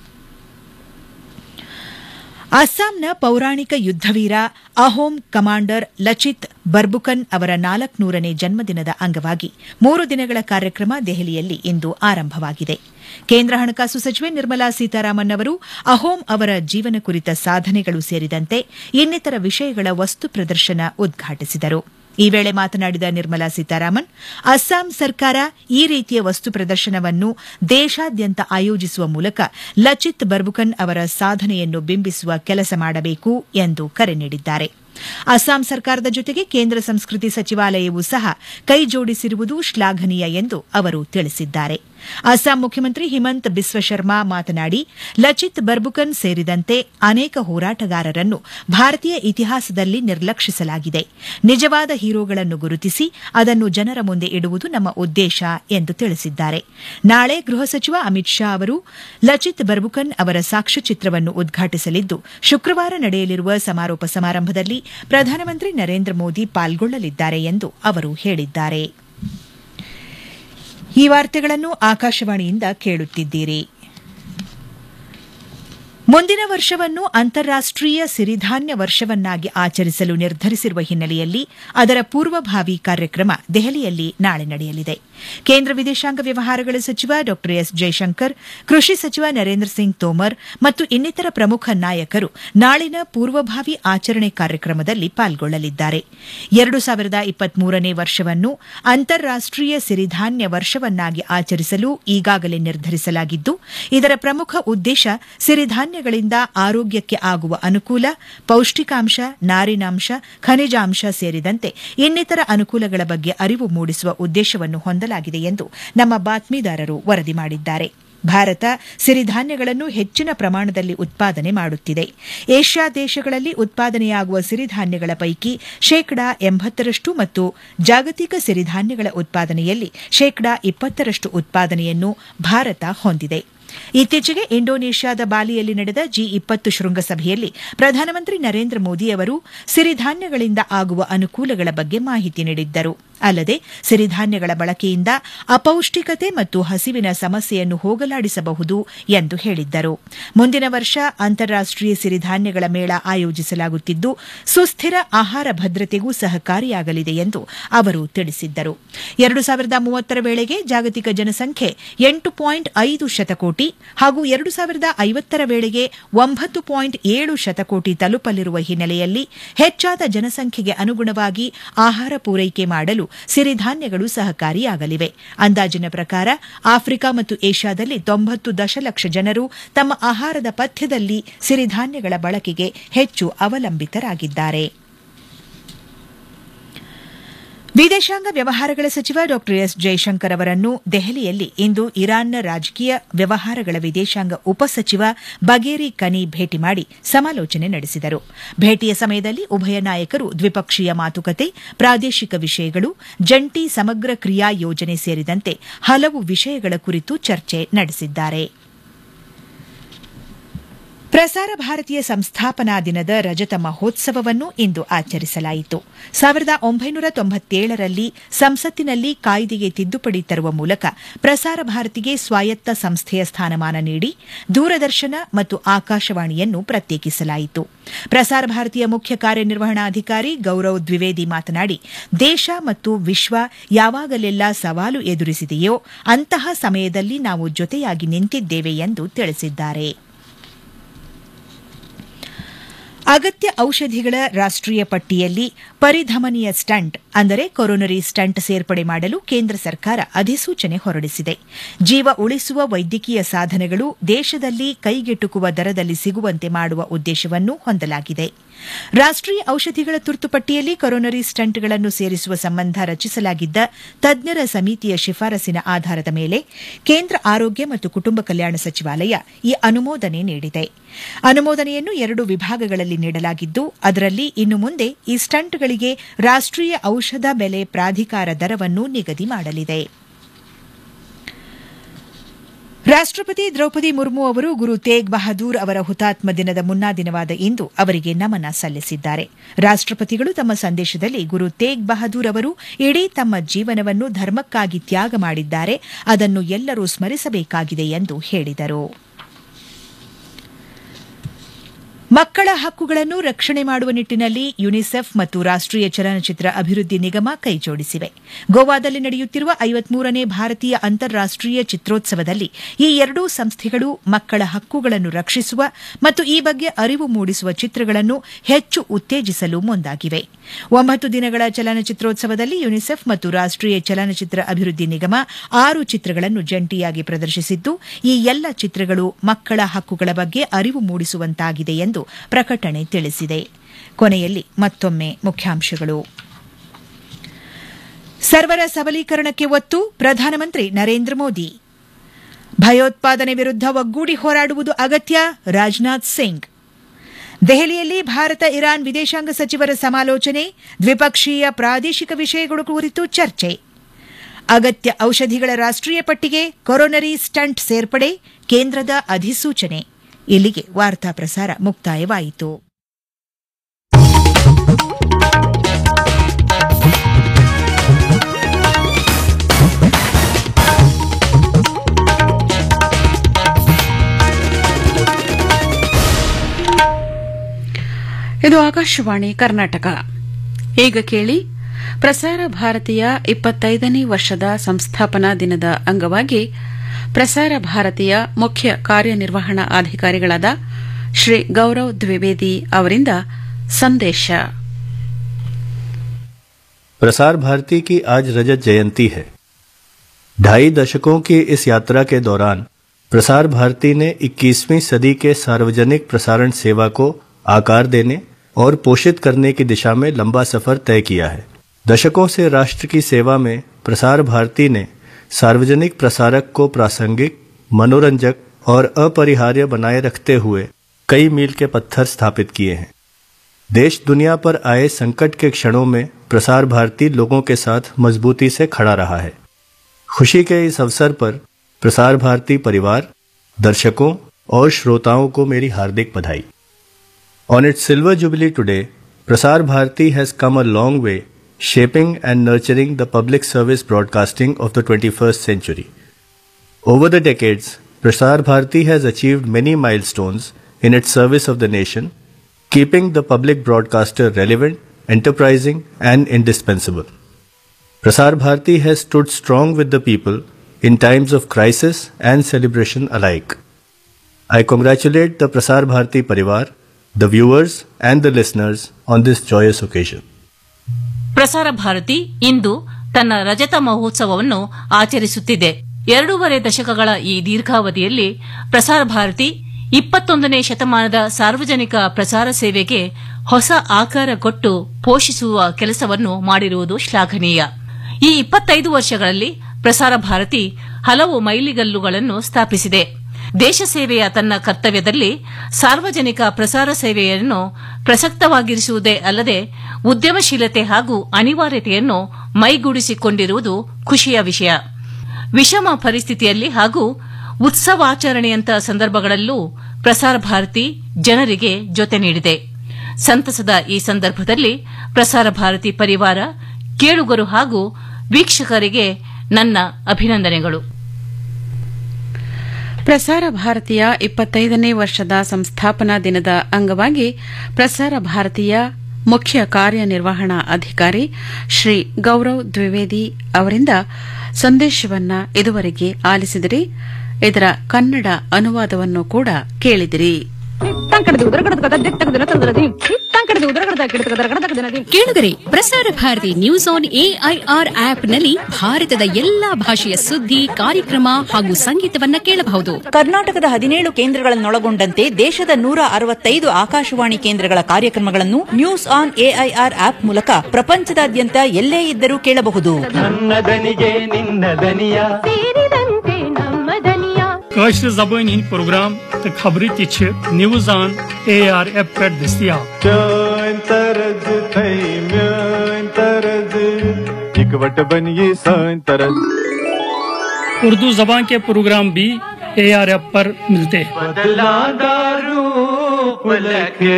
ಅಸ್ಸಾಂನ ಪೌರಾಣಿಕ ಯುದ್ದವೀರ ಅಹೋಂ ಕಮಾಂಡರ್ ಲಚಿತ್ ಬರ್ಬುಕನ್ ಅವರ ನಾಲ್ಕನೂರನೇ ಜನ್ಮದಿನದ ಅಂಗವಾಗಿ ಮೂರು ದಿನಗಳ ಕಾರ್ಯಕ್ರಮ ದೆಹಲಿಯಲ್ಲಿ ಇಂದು ಆರಂಭವಾಗಿದೆ ಕೇಂದ್ರ ಹಣಕಾಸು ಸಚಿವೆ ನಿರ್ಮಲಾ ಸೀತಾರಾಮನ್ ಅವರು ಅಹೋಂ ಅವರ ಜೀವನ ಕುರಿತ ಸಾಧನೆಗಳು ಸೇರಿದಂತೆ ಇನ್ನಿತರ ವಿಷಯಗಳ ವಸ್ತು ಪ್ರದರ್ಶನ ಉದ್ಘಾಟಿಸಿದರು ಈ ವೇಳೆ ಮಾತನಾಡಿದ ನಿರ್ಮಲಾ ಸೀತಾರಾಮನ್ ಅಸ್ಸಾಂ ಸರ್ಕಾರ ಈ ರೀತಿಯ ವಸ್ತು ಪ್ರದರ್ಶನವನ್ನು ದೇಶಾದ್ಯಂತ ಆಯೋಜಿಸುವ ಮೂಲಕ ಲಚಿತ್ ಬರ್ಬುಕನ್ ಅವರ ಸಾಧನೆಯನ್ನು ಬಿಂಬಿಸುವ ಕೆಲಸ ಮಾಡಬೇಕು ಎಂದು ಕರೆ ನೀಡಿದ್ದಾರೆ ಅಸ್ಸಾಂ ಸರ್ಕಾರದ ಜೊತೆಗೆ ಕೇಂದ್ರ ಸಂಸ್ಕೃತಿ ಸಚಿವಾಲಯವೂ ಸಹ ಕೈ ಜೋಡಿಸಿರುವುದು ಶ್ಲಾಘನೀಯ ಎಂದು ಅವರು ತಿಳಿಸಿದ್ದಾರೆ ಅಸ್ಸಾಂ ಮುಖ್ಯಮಂತ್ರಿ ಹಿಮಂತ್ ಬಿಸ್ವ ಶರ್ಮಾ ಮಾತನಾಡಿ ಲಚಿತ್ ಬರ್ಬುಕನ್ ಸೇರಿದಂತೆ ಅನೇಕ ಹೋರಾಟಗಾರರನ್ನು ಭಾರತೀಯ ಇತಿಹಾಸದಲ್ಲಿ ನಿರ್ಲಕ್ಷಿಸಲಾಗಿದೆ ನಿಜವಾದ ಹೀರೋಗಳನ್ನು ಗುರುತಿಸಿ ಅದನ್ನು ಜನರ ಮುಂದೆ ಇಡುವುದು ನಮ್ಮ ಉದ್ದೇಶ ಎಂದು ತಿಳಿಸಿದ್ದಾರೆ ನಾಳೆ ಗೃಹ ಸಚಿವ ಅಮಿತ್ ಶಾ ಅವರು ಲಚಿತ್ ಬರ್ಬುಕನ್ ಅವರ ಸಾಕ್ಷ್ಯಚಿತ್ರವನ್ನು ಉದ್ಘಾಟಿಸಲಿದ್ದು ಶುಕ್ರವಾರ ನಡೆಯಲಿರುವ ಸಮಾರೋಪ ಸಮಾರಂಭದಲ್ಲಿ ಪ್ರಧಾನಮಂತ್ರಿ ನರೇಂದ್ರ ಮೋದಿ ಪಾಲ್ಗೊಳ್ಳಲಿದ್ದಾರೆ ಎಂದು ಅವರು ಹೇಳಿದ್ದಾರೆ ಈ ವಾರ್ತೆಗಳನ್ನು ಆಕಾಶವಾಣಿಯಿಂದ ಕೇಳುತ್ತಿದ್ದೀರಿ ಮುಂದಿನ ವರ್ಷವನ್ನು ಅಂತಾರಾಷ್ಟೀಯ ಸಿರಿಧಾನ್ಯ ವರ್ಷವನ್ನಾಗಿ ಆಚರಿಸಲು ನಿರ್ಧರಿಸಿರುವ ಹಿನ್ನೆಲೆಯಲ್ಲಿ ಅದರ ಪೂರ್ವಭಾವಿ ಕಾರ್ಯಕ್ರಮ ದೆಹಲಿಯಲ್ಲಿ ನಾಳೆ ನಡೆಯಲಿದೆ ಕೇಂದ್ರ ವಿದೇಶಾಂಗ ವ್ಯವಹಾರಗಳ ಸಚಿವ ಡಾ ಎಸ್ ಜೈಶಂಕರ್ ಕೃಷಿ ಸಚಿವ ನರೇಂದ್ರ ಸಿಂಗ್ ತೋಮರ್ ಮತ್ತು ಇನ್ನಿತರ ಪ್ರಮುಖ ನಾಯಕರು ನಾಳಿನ ಪೂರ್ವಭಾವಿ ಆಚರಣೆ ಕಾರ್ಯಕ್ರಮದಲ್ಲಿ ಪಾಲ್ಗೊಳ್ಳಲಿದ್ದಾರೆ ಎರಡು ಸಾವಿರದ ಇಪ್ಪತ್ಮೂರನೇ ವರ್ಷವನ್ನು ಅಂತಾರಾಷ್ಟೀಯ ಸಿರಿಧಾನ್ಯ ವರ್ಷವನ್ನಾಗಿ ಆಚರಿಸಲು ಈಗಾಗಲೇ ನಿರ್ಧರಿಸಲಾಗಿದ್ದು ಇದರ ಪ್ರಮುಖ ಉದ್ದೇಶ ಸಿರಿಧಾನ್ಯ ಸಿರಿಧಾನ್ಯಗಳಿಂದ ಆರೋಗ್ಯಕ್ಕೆ ಆಗುವ ಅನುಕೂಲ ಪೌಷ್ಟಿಕಾಂಶ ನಾರಿನಾಂಶ ಖನಿಜಾಂಶ ಸೇರಿದಂತೆ ಇನ್ನಿತರ ಅನುಕೂಲಗಳ ಬಗ್ಗೆ ಅರಿವು ಮೂಡಿಸುವ ಉದ್ದೇಶವನ್ನು ಹೊಂದಲಾಗಿದೆ ಎಂದು ನಮ್ಮ ಬಾತ್ಮೀದಾರರು ವರದಿ ಮಾಡಿದ್ದಾರೆ ಭಾರತ ಸಿರಿಧಾನ್ಯಗಳನ್ನು ಹೆಚ್ಚಿನ ಪ್ರಮಾಣದಲ್ಲಿ ಉತ್ಪಾದನೆ ಮಾಡುತ್ತಿದೆ ಏಷ್ಯಾ ದೇಶಗಳಲ್ಲಿ ಉತ್ಪಾದನೆಯಾಗುವ ಸಿರಿಧಾನ್ಯಗಳ ಪೈಕಿ ಶೇಕಡಾ ಎಂಬತ್ತರಷ್ಟು ಮತ್ತು ಜಾಗತಿಕ ಸಿರಿಧಾನ್ಯಗಳ ಉತ್ಪಾದನೆಯಲ್ಲಿ ಶೇಕಡಾ ಇಪ್ಪತ್ತರಷ್ಟು ಉತ್ಪಾದನೆಯನ್ನು ಭಾರತ ಹೊಂದಿದೆ ಇತ್ತೀಚೆಗೆ ಇಂಡೋನೇಷ್ಯಾದ ಬಾಲಿಯಲ್ಲಿ ನಡೆದ ಜಿ ಇಪ್ಪತ್ತು ಶೃಂಗಸಭೆಯಲ್ಲಿ ಪ್ರಧಾನಮಂತ್ರಿ ನರೇಂದ್ರ ಮೋದಿ ಅವರು ಸಿರಿಧಾನ್ಯಗಳಿಂದ ಆಗುವ ಅನುಕೂಲಗಳ ಬಗ್ಗೆ ಮಾಹಿತಿ ನೀಡಿದ್ದರು ಅಲ್ಲದೆ ಸಿರಿಧಾನ್ಯಗಳ ಬಳಕೆಯಿಂದ ಅಪೌಷ್ಟಿಕತೆ ಮತ್ತು ಹಸಿವಿನ ಸಮಸ್ಯೆಯನ್ನು ಹೋಗಲಾಡಿಸಬಹುದು ಎಂದು ಹೇಳಿದ್ದರು ಮುಂದಿನ ವರ್ಷ ಅಂತಾರಾಷ್ಟೀಯ ಸಿರಿಧಾನ್ಯಗಳ ಮೇಳ ಆಯೋಜಿಸಲಾಗುತ್ತಿದ್ದು ಸುಸ್ಥಿರ ಆಹಾರ ಭದ್ರತೆಗೂ ಸಹಕಾರಿಯಾಗಲಿದೆ ಎಂದು ಅವರು ತಿಳಿಸಿದ್ದರು ಎರಡು ಸಾವಿರದ ಮೂವತ್ತರ ವೇಳೆಗೆ ಜಾಗತಿಕ ಜನಸಂಖ್ಯೆ ಎಂಟು ಪಾಯಿಂಟ್ ಐದು ಶತಕೋಟಿ ಹಾಗೂ ಎರಡು ಸಾವಿರದ ಐವತ್ತರ ವೇಳೆಗೆ ಒಂಬತ್ತು ಪಾಯಿಂಟ್ ಏಳು ಶತಕೋಟಿ ತಲುಪಲಿರುವ ಹಿನ್ನೆಲೆಯಲ್ಲಿ ಹೆಚ್ಚಾದ ಜನಸಂಖ್ಯೆಗೆ ಅನುಗುಣವಾಗಿ ಆಹಾರ ಪೂರೈಕೆ ಮಾಡಲು ಸಿರಿಧಾನ್ಯಗಳು ಸಹಕಾರಿಯಾಗಲಿವೆ ಅಂದಾಜಿನ ಪ್ರಕಾರ ಆಫ್ರಿಕಾ ಮತ್ತು ಏಷ್ಯಾದಲ್ಲಿ ತೊಂಬತ್ತು ದಶಲಕ್ಷ ಜನರು ತಮ್ಮ ಆಹಾರದ ಪಥ್ಯದಲ್ಲಿ ಸಿರಿಧಾನ್ಯಗಳ ಬಳಕೆಗೆ ಹೆಚ್ಚು ಅವಲಂಬಿತರಾಗಿದ್ದಾರೆ ವಿದೇಶಾಂಗ ವ್ಯವಹಾರಗಳ ಸಚಿವ ಡಾ ಎಸ್ ಜೈಶಂಕರ್ ಅವರನ್ನು ದೆಹಲಿಯಲ್ಲಿ ಇಂದು ಇರಾನ್ನ ರಾಜಕೀಯ ವ್ಯವಹಾರಗಳ ವಿದೇಶಾಂಗ ಉಪಸಚಿವ ಬಗೇರಿ ಕನಿ ಭೇಟಿ ಮಾಡಿ ಸಮಾಲೋಚನೆ ನಡೆಸಿದರು ಭೇಟಿಯ ಸಮಯದಲ್ಲಿ ಉಭಯ ನಾಯಕರು ದ್ವಿಪಕ್ಷೀಯ ಮಾತುಕತೆ ಪ್ರಾದೇಶಿಕ ವಿಷಯಗಳು ಜಂಟಿ ಸಮಗ್ರ ಕ್ರಿಯಾ ಯೋಜನೆ ಸೇರಿದಂತೆ ಹಲವು ವಿಷಯಗಳ ಕುರಿತು ಚರ್ಚೆ ನಡೆಸಿದ್ದಾರೆ ಪ್ರಸಾರ ಭಾರತೀಯ ಸಂಸ್ಥಾಪನಾ ದಿನದ ರಜತ ಮಹೋತ್ಸವವನ್ನು ಇಂದು ಆಚರಿಸಲಾಯಿತು ಸಾವಿರದ ಒಂಬೈನೂರ ತೊಂಬತ್ತೇಳರಲ್ಲಿ ಸಂಸತ್ತಿನಲ್ಲಿ ಕಾಯ್ದೆಗೆ ತಿದ್ದುಪಡಿ ತರುವ ಮೂಲಕ ಪ್ರಸಾರ ಭಾರತಿಗೆ ಸ್ವಾಯತ್ತ ಸಂಸ್ಥೆಯ ಸ್ಥಾನಮಾನ ನೀಡಿ ದೂರದರ್ಶನ ಮತ್ತು ಆಕಾಶವಾಣಿಯನ್ನು ಪ್ರತ್ಯೇಕಿಸಲಾಯಿತು ಪ್ರಸಾರ ಭಾರತಿಯ ಮುಖ್ಯ ಕಾರ್ಯನಿರ್ವಹಣಾಧಿಕಾರಿ ಗೌರವ್ ದ್ವಿವೇದಿ ಮಾತನಾಡಿ ದೇಶ ಮತ್ತು ವಿಶ್ವ ಯಾವಾಗಲೆಲ್ಲ ಸವಾಲು ಎದುರಿಸಿದೆಯೋ ಅಂತಹ ಸಮಯದಲ್ಲಿ ನಾವು ಜೊತೆಯಾಗಿ ನಿಂತಿದ್ದೇವೆ ಎಂದು ತಿಳಿಸಿದ್ದಾರೆ ಅಗತ್ಯ ಔಷಧಿಗಳ ರಾಷ್ಟೀಯ ಪಟ್ಟಿಯಲ್ಲಿ ಪರಿಧಮನಿಯ ಸ್ಟಂಟ್ ಅಂದರೆ ಕೊರೊನರಿ ಸ್ಟಂಟ್ ಸೇರ್ಪಡೆ ಮಾಡಲು ಕೇಂದ್ರ ಸರ್ಕಾರ ಅಧಿಸೂಚನೆ ಹೊರಡಿಸಿದೆ ಜೀವ ಉಳಿಸುವ ವೈದ್ಯಕೀಯ ಸಾಧನಗಳು ದೇಶದಲ್ಲಿ ಕೈಗೆಟುಕುವ ದರದಲ್ಲಿ ಸಿಗುವಂತೆ ಮಾಡುವ ಉದ್ದೇಶವನ್ನು ಹೊಂದಲಾಗಿದೆ ರಾಷ್ಟೀಯ ಔಷಧಿಗಳ ತುರ್ತು ಪಟ್ಟಿಯಲ್ಲಿ ಕೊರೊನರಿ ಸ್ಟಂಟ್ಗಳನ್ನು ಸೇರಿಸುವ ಸಂಬಂಧ ರಚಿಸಲಾಗಿದ್ದ ತಜ್ಞರ ಸಮಿತಿಯ ಶಿಫಾರಸಿನ ಆಧಾರದ ಮೇಲೆ ಕೇಂದ್ರ ಆರೋಗ್ಯ ಮತ್ತು ಕುಟುಂಬ ಕಲ್ಯಾಣ ಸಚಿವಾಲಯ ಈ ಅನುಮೋದನೆ ನೀಡಿದೆ ಅನುಮೋದನೆಯನ್ನು ಎರಡು ವಿಭಾಗಗಳಲ್ಲಿ ನೀಡಲಾಗಿದ್ದು ಅದರಲ್ಲಿ ಇನ್ನು ಮುಂದೆ ಈ ಸ್ಟಂಟ್ಗಳಿಗೆ ರಾಷ್ಟೀಯ ಔಷಧ ಬೆಲೆ ಪ್ರಾಧಿಕಾರ ದರವನ್ನು ನಿಗದಿ ಮಾಡಲಿದೆ ರಾಷ್ಟಪತಿ ದ್ರೌಪದಿ ಮುರ್ಮು ಅವರು ಗುರು ತೇಗ್ ಬಹದೂರ್ ಅವರ ಹುತಾತ್ಮ ದಿನದ ಮುನ್ನಾ ದಿನವಾದ ಇಂದು ಅವರಿಗೆ ನಮನ ಸಲ್ಲಿಸಿದ್ದಾರೆ ರಾಷ್ಟಪತಿಗಳು ತಮ್ಮ ಸಂದೇಶದಲ್ಲಿ ಗುರು ತೇಗ್ ಬಹದೂರ್ ಅವರು ಇಡೀ ತಮ್ಮ ಜೀವನವನ್ನು ಧರ್ಮಕ್ಕಾಗಿ ತ್ಯಾಗ ಮಾಡಿದ್ದಾರೆ ಅದನ್ನು ಎಲ್ಲರೂ ಸ್ಮರಿಸಬೇಕಾಗಿದೆ ಎಂದು ಹೇಳಿದರು ಮಕ್ಕಳ ಹಕ್ಕುಗಳನ್ನು ರಕ್ಷಣೆ ಮಾಡುವ ನಿಟ್ಟಿನಲ್ಲಿ ಯುನಿಸೆಫ್ ಮತ್ತು ರಾಷ್ಟೀಯ ಚಲನಚಿತ್ರ ಅಭಿವೃದ್ಧಿ ನಿಗಮ ಕೈಜೋಡಿಸಿವೆ ಗೋವಾದಲ್ಲಿ ನಡೆಯುತ್ತಿರುವ ಐವತ್ಮೂರನೇ ಭಾರತೀಯ ಅಂತಾರಾಷ್ಟೀಯ ಚಿತ್ರೋತ್ಸವದಲ್ಲಿ ಈ ಎರಡೂ ಸಂಸ್ಥೆಗಳು ಮಕ್ಕಳ ಹಕ್ಕುಗಳನ್ನು ರಕ್ಷಿಸುವ ಮತ್ತು ಈ ಬಗ್ಗೆ ಅರಿವು ಮೂಡಿಸುವ ಚಿತ್ರಗಳನ್ನು ಹೆಚ್ಚು ಉತ್ತೇಜಿಸಲು ಮುಂದಾಗಿವೆ ಒಂಬತ್ತು ದಿನಗಳ ಚಲನಚಿತ್ರೋತ್ಸವದಲ್ಲಿ ಯುನಿಸೆಫ್ ಮತ್ತು ರಾಷ್ಟೀಯ ಚಲನಚಿತ್ರ ಅಭಿವೃದ್ಧಿ ನಿಗಮ ಆರು ಚಿತ್ರಗಳನ್ನು ಜಂಟಿಯಾಗಿ ಪ್ರದರ್ಶಿಸಿದ್ದು ಈ ಎಲ್ಲ ಚಿತ್ರಗಳು ಮಕ್ಕಳ ಹಕ್ಕುಗಳ ಬಗ್ಗೆ ಅರಿವು ಮೂಡಿಸುವಂತಾಗಿದೆ ಎಂದು ಪ್ರಕಟಣೆ ತಿಳಿಸಿದೆ ಕೊನೆಯಲ್ಲಿ ಮತ್ತೊಮ್ಮೆ ಮುಖ್ಯಾಂಶಗಳು ಸರ್ವರ ಸಬಲೀಕರಣಕ್ಕೆ ಒತ್ತು ಪ್ರಧಾನಮಂತ್ರಿ ನರೇಂದ್ರ ಮೋದಿ ಭಯೋತ್ಪಾದನೆ ವಿರುದ್ಧ ಒಗ್ಗೂಡಿ ಹೋರಾಡುವುದು ಅಗತ್ಯ ರಾಜನಾಥ್ ಸಿಂಗ್ ದೆಹಲಿಯಲ್ಲಿ ಭಾರತ ಇರಾನ್ ವಿದೇಶಾಂಗ ಸಚಿವರ ಸಮಾಲೋಚನೆ ದ್ವಿಪಕ್ಷೀಯ ಪ್ರಾದೇಶಿಕ ವಿಷಯಗಳ ಕುರಿತು ಚರ್ಚೆ ಅಗತ್ಯ ಔಷಧಿಗಳ ರಾಷ್ಟೀಯ ಪಟ್ಟಿಗೆ ಕೊರೊನರಿ ಸ್ಟಂಟ್ ಸೇರ್ಪಡೆ ಕೇಂದ್ರದ ಅಧಿಸೂಚನೆ ಇಲ್ಲಿಗೆ ವಾರ್ತಾ ಪ್ರಸಾರ ಮುಕ್ತಾಯವಾಯಿತು ಇದು ಆಕಾಶವಾಣಿ ಕರ್ನಾಟಕ ಈಗ ಕೇಳಿ ಪ್ರಸಾರ ಭಾರತೀಯ ಇಪ್ಪತ್ತೈದನೇ ವರ್ಷದ ಸಂಸ್ಥಾಪನಾ ದಿನದ ಅಂಗವಾಗಿ ಪ್ರಸಾರ ಭಾರತೀಯ ಮುಖ್ಯ ಕಾರ್ಯನಿರ್ವಹಣಾ ಅಧಿಕಾರಿಗಳಾದ ಶ್ರೀ ಗೌರವ್ ದ್ವಿವೇದಿ ಅವರಿಂದ ಸಂದೇಶ प्रसार भारती की आज रजत जयंती है ढाई दशकों की इस यात्रा के दौरान प्रसार भारती ने 21वीं सदी के सार्वजनिक प्रसारण सेवा को आकार देने और पोषित करने की दिशा में लंबा सफर तय किया है दशकों से राष्ट्र की सेवा में प्रसार भारती ने सार्वजनिक प्रसारक को प्रासंगिक मनोरंजक और अपरिहार्य बनाए रखते हुए कई मील के पत्थर स्थापित किए हैं देश दुनिया पर आए संकट के क्षणों में प्रसार भारती लोगों के साथ मजबूती से खड़ा रहा है खुशी के इस अवसर पर प्रसार भारती परिवार दर्शकों और श्रोताओं को मेरी हार्दिक बधाई on its silver jubilee today Prasar Bharati has come a long way shaping and nurturing the public service broadcasting of the 21st century. Over the decades, Prasar Bharati has achieved many milestones in its service of the nation, keeping the public broadcaster relevant, enterprising, and indispensable. Prasar Bharati has stood strong with the people in times of crisis and celebration alike. I congratulate the Prasar Bharati Parivar, the viewers, and the listeners on this joyous occasion. ಪ್ರಸಾರ ಭಾರತಿ ಇಂದು ತನ್ನ ರಜತ ಮಹೋತ್ಸವವನ್ನು ಆಚರಿಸುತ್ತಿದೆ ಎರಡೂವರೆ ದಶಕಗಳ ಈ ದೀರ್ಘಾವಧಿಯಲ್ಲಿ ಪ್ರಸಾರ ಭಾರತಿ ಇಪ್ಪತ್ತೊಂದನೇ ಶತಮಾನದ ಸಾರ್ವಜನಿಕ ಪ್ರಸಾರ ಸೇವೆಗೆ ಹೊಸ ಆಕಾರ ಕೊಟ್ಟು ಪೋಷಿಸುವ ಕೆಲಸವನ್ನು ಮಾಡಿರುವುದು ಶ್ಲಾಘನೀಯ ಈ ಇಪ್ಪತ್ತೈದು ವರ್ಷಗಳಲ್ಲಿ ಪ್ರಸಾರ ಭಾರತಿ ಹಲವು ಮೈಲಿಗಲ್ಲುಗಳನ್ನು ಸ್ಥಾಪಿಸಿದೆ ದೇಶ ಸೇವೆಯ ತನ್ನ ಕರ್ತವ್ಯದಲ್ಲಿ ಸಾರ್ವಜನಿಕ ಪ್ರಸಾರ ಸೇವೆಯನ್ನು ಪ್ರಸಕ್ತವಾಗಿರಿಸುವುದೇ ಅಲ್ಲದೆ ಉದ್ಯಮಶೀಲತೆ ಹಾಗೂ ಅನಿವಾರ್ಯತೆಯನ್ನು ಮೈಗೂಡಿಸಿಕೊಂಡಿರುವುದು ಖುಷಿಯ ವಿಷಯ ವಿಷಮ ಪರಿಸ್ಥಿತಿಯಲ್ಲಿ ಹಾಗೂ ಉತ್ಸವಾಚರಣೆಯಂತ ಸಂದರ್ಭಗಳಲ್ಲೂ ಪ್ರಸಾರ ಭಾರತಿ ಜನರಿಗೆ ಜೊತೆ ನೀಡಿದೆ ಸಂತಸದ ಈ ಸಂದರ್ಭದಲ್ಲಿ ಪ್ರಸಾರ ಭಾರತಿ ಪರಿವಾರ ಕೇಳುಗರು ಹಾಗೂ ವೀಕ್ಷಕರಿಗೆ ನನ್ನ ಅಭಿನಂದನೆಗಳು ಪ್ರಸಾರ ಭಾರತೀಯ ಇಪ್ಪತ್ತೈದನೇ ವರ್ಷದ ಸಂಸ್ಥಾಪನಾ ದಿನದ ಅಂಗವಾಗಿ ಪ್ರಸಾರ ಭಾರತೀಯ ಮುಖ್ಯ ಕಾರ್ಯನಿರ್ವಹಣಾ ಅಧಿಕಾರಿ ಶ್ರೀ ಗೌರವ್ ದ್ವಿವೇದಿ ಅವರಿಂದ ಸಂದೇಶವನ್ನ ಇದುವರೆಗೆ ಆಲಿಸಿದಿರಿ ಇದರ ಕನ್ನಡ ಅನುವಾದವನ್ನು ಕೂಡ ಕೇಳಿದಿರಿ ಕೇಳಿದರೆ ಪ್ರಸಾರ ಭಾರತಿ ನ್ಯೂಸ್ ಆನ್ ಎಐಆರ್ ಆಪ್ನಲ್ಲಿ ಭಾರತದ ಎಲ್ಲಾ ಭಾಷೆಯ ಸುದ್ದಿ ಕಾರ್ಯಕ್ರಮ ಹಾಗೂ ಸಂಗೀತವನ್ನ ಕೇಳಬಹುದು ಕರ್ನಾಟಕದ ಹದಿನೇಳು ಕೇಂದ್ರಗಳನ್ನೊಳಗೊಂಡಂತೆ ದೇಶದ ನೂರ ಅರವತ್ತೈದು ಆಕಾಶವಾಣಿ ಕೇಂದ್ರಗಳ ಕಾರ್ಯಕ್ರಮಗಳನ್ನು ನ್ಯೂಸ್ ಆನ್ ಎಐಆರ್ ಆಪ್ ಮೂಲಕ ಪ್ರಪಂಚದಾದ್ಯಂತ ಎಲ್ಲೇ ಇದ್ದರೂ ಕೇಳಬಹುದು ನನ್ನ ದನಿಗೆ ನಿನ್ನ ದನಿಯ ಸೇರಿದಂತೆ ನಮ್ಮ ದನಿಯ کٲشِر زبٲنۍ ہٕنٛدۍ پروگرام تہٕ خبرٕ تہِ چھِ نِوٕز آن اے آر ایپ پٮ۪ٹھ دٔستیاب چٲنۍ طرز تھے میٲنۍ طرز اِکوٹ بن یہ سٲنۍ طرز اردو زبان کے پروگرام بھی اے آر ایپ پر ملتے ہیں बदला रूप लखे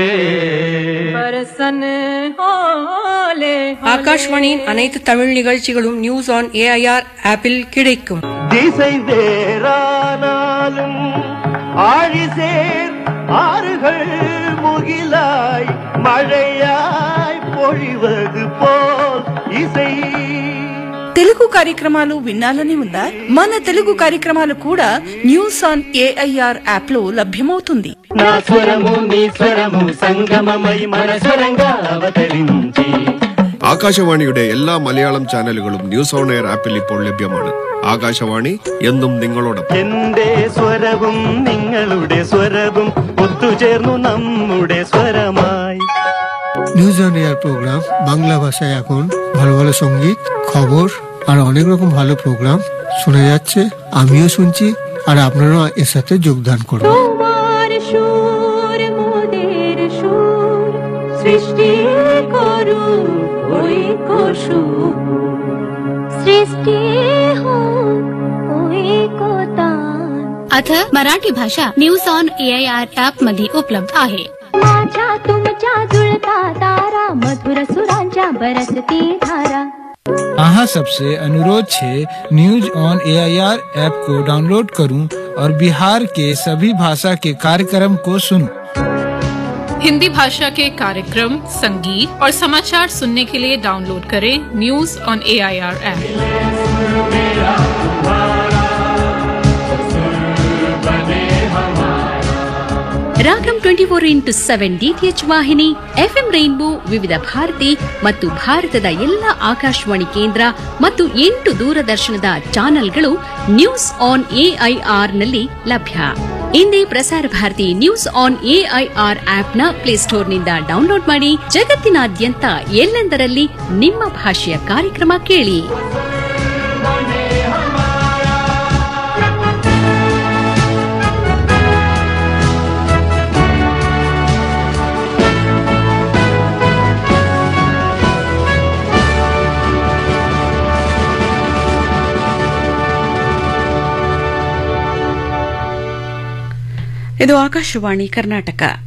ஆகாஷ்வாணியின் அனைத்து தமிழ் நிகழ்ச்சிகளும் நியூஸ் ஆன் ஏஐஆர் ஆப்பில் கிடைக்கும் திசை வேறானாலும் ஆழிசேர் ஆறுகள் முகிலாய் மழையாய் பொழிவது போல் இசை తెలుగు కార్యక్రమాలు వినాలని ఉందా మన తెలుగు కార్యక్రమాలు కూడా న్యూస్ ఆన్ ఏఐఆర్ యాప్ లో లభ్యమవుతుంది నా స్వరము నీ స్వరము సంగమమై మన స్వరంగా అవతరించి ആകാശവാണിയുടെ എല്ലാ മലയാളം ചാനലുകളും ന്യൂസ് ഓൺ എയർ ആപ്പിൽ ഇപ്പോൾ ലഭ്യമാണ് ആകാശവാണി എന്നും നിങ്ങളോടൊപ്പം എന്റെ സ്വരവും നിങ്ങളുടെ സ്വരവും ഒത്തുചേർന്നു നമ്മുടെ സ്വരമായി news on air programme Bangla ভাষায় এখন ভালো ভালো সঙ্গীত খবর আর অনেক রকম ভালো প্রোগ্রাম শোনা যাচ্ছে আমিও শুনছি আর আপনারাও এর সাথে যোগদান করুন তোমার সুর মোদের সুর সৃষ্টি করু ওই কসু সৃষ্টি হোক ওই কোতাन अथ मराठी भाषा न्यूज ऑन एआयआर ऍप मध्ये उपलब्ध आहे माझ्या तुमच्या जुळता तारा मधुर सुरांच्या बरसती धारा अहाँ सबसे अनुरोध छे न्यूज ऑन एआईआर ऐप को डाउनलोड करूं और बिहार के सभी भाषा के कार्यक्रम को सुनूं। हिंदी भाषा के कार्यक्रम संगीत और समाचार सुनने के लिए डाउनलोड करें news on A I R app Ragam twenty four into seven DTH ವಾಹಿನಿ ಎಫ್ಎಂ ರೈನ್ಬೋ ವಿವಿಧ ಭಾರತಿ ಮತ್ತು ಭಾರತದ ಎಲ್ಲ ಆಕಾಶವಾಣಿ ಕೇಂದ್ರ ಮತ್ತು ಎಂಟು ದೂರದರ್ಶನದ ಚಾನೆಲ್ಗಳು ನ್ಯೂಸ್ ಆನ್ ಎಐಆರ್ನಲ್ಲಿ ಲಭ್ಯ ಇಂದೇ Prasar Bharati news on AIR ಆಪ್ನ ಪ್ಲೇಸ್ಟೋರ್ನಿಂದ ಡೌನ್ಲೋಡ್ ಮಾಡಿ ಜಗತ್ತಿನಾದ್ಯಂತ ಎಲ್ಲೆಂದರಲ್ಲಿ ನಿಮ್ಮ ಭಾಷೆಯ ಕಾರ್ಯಕ್ರಮ ಕೇಳಿ ಇದು ಆಕಾಶವಾಣಿ ಕರ್ನಾಟಕ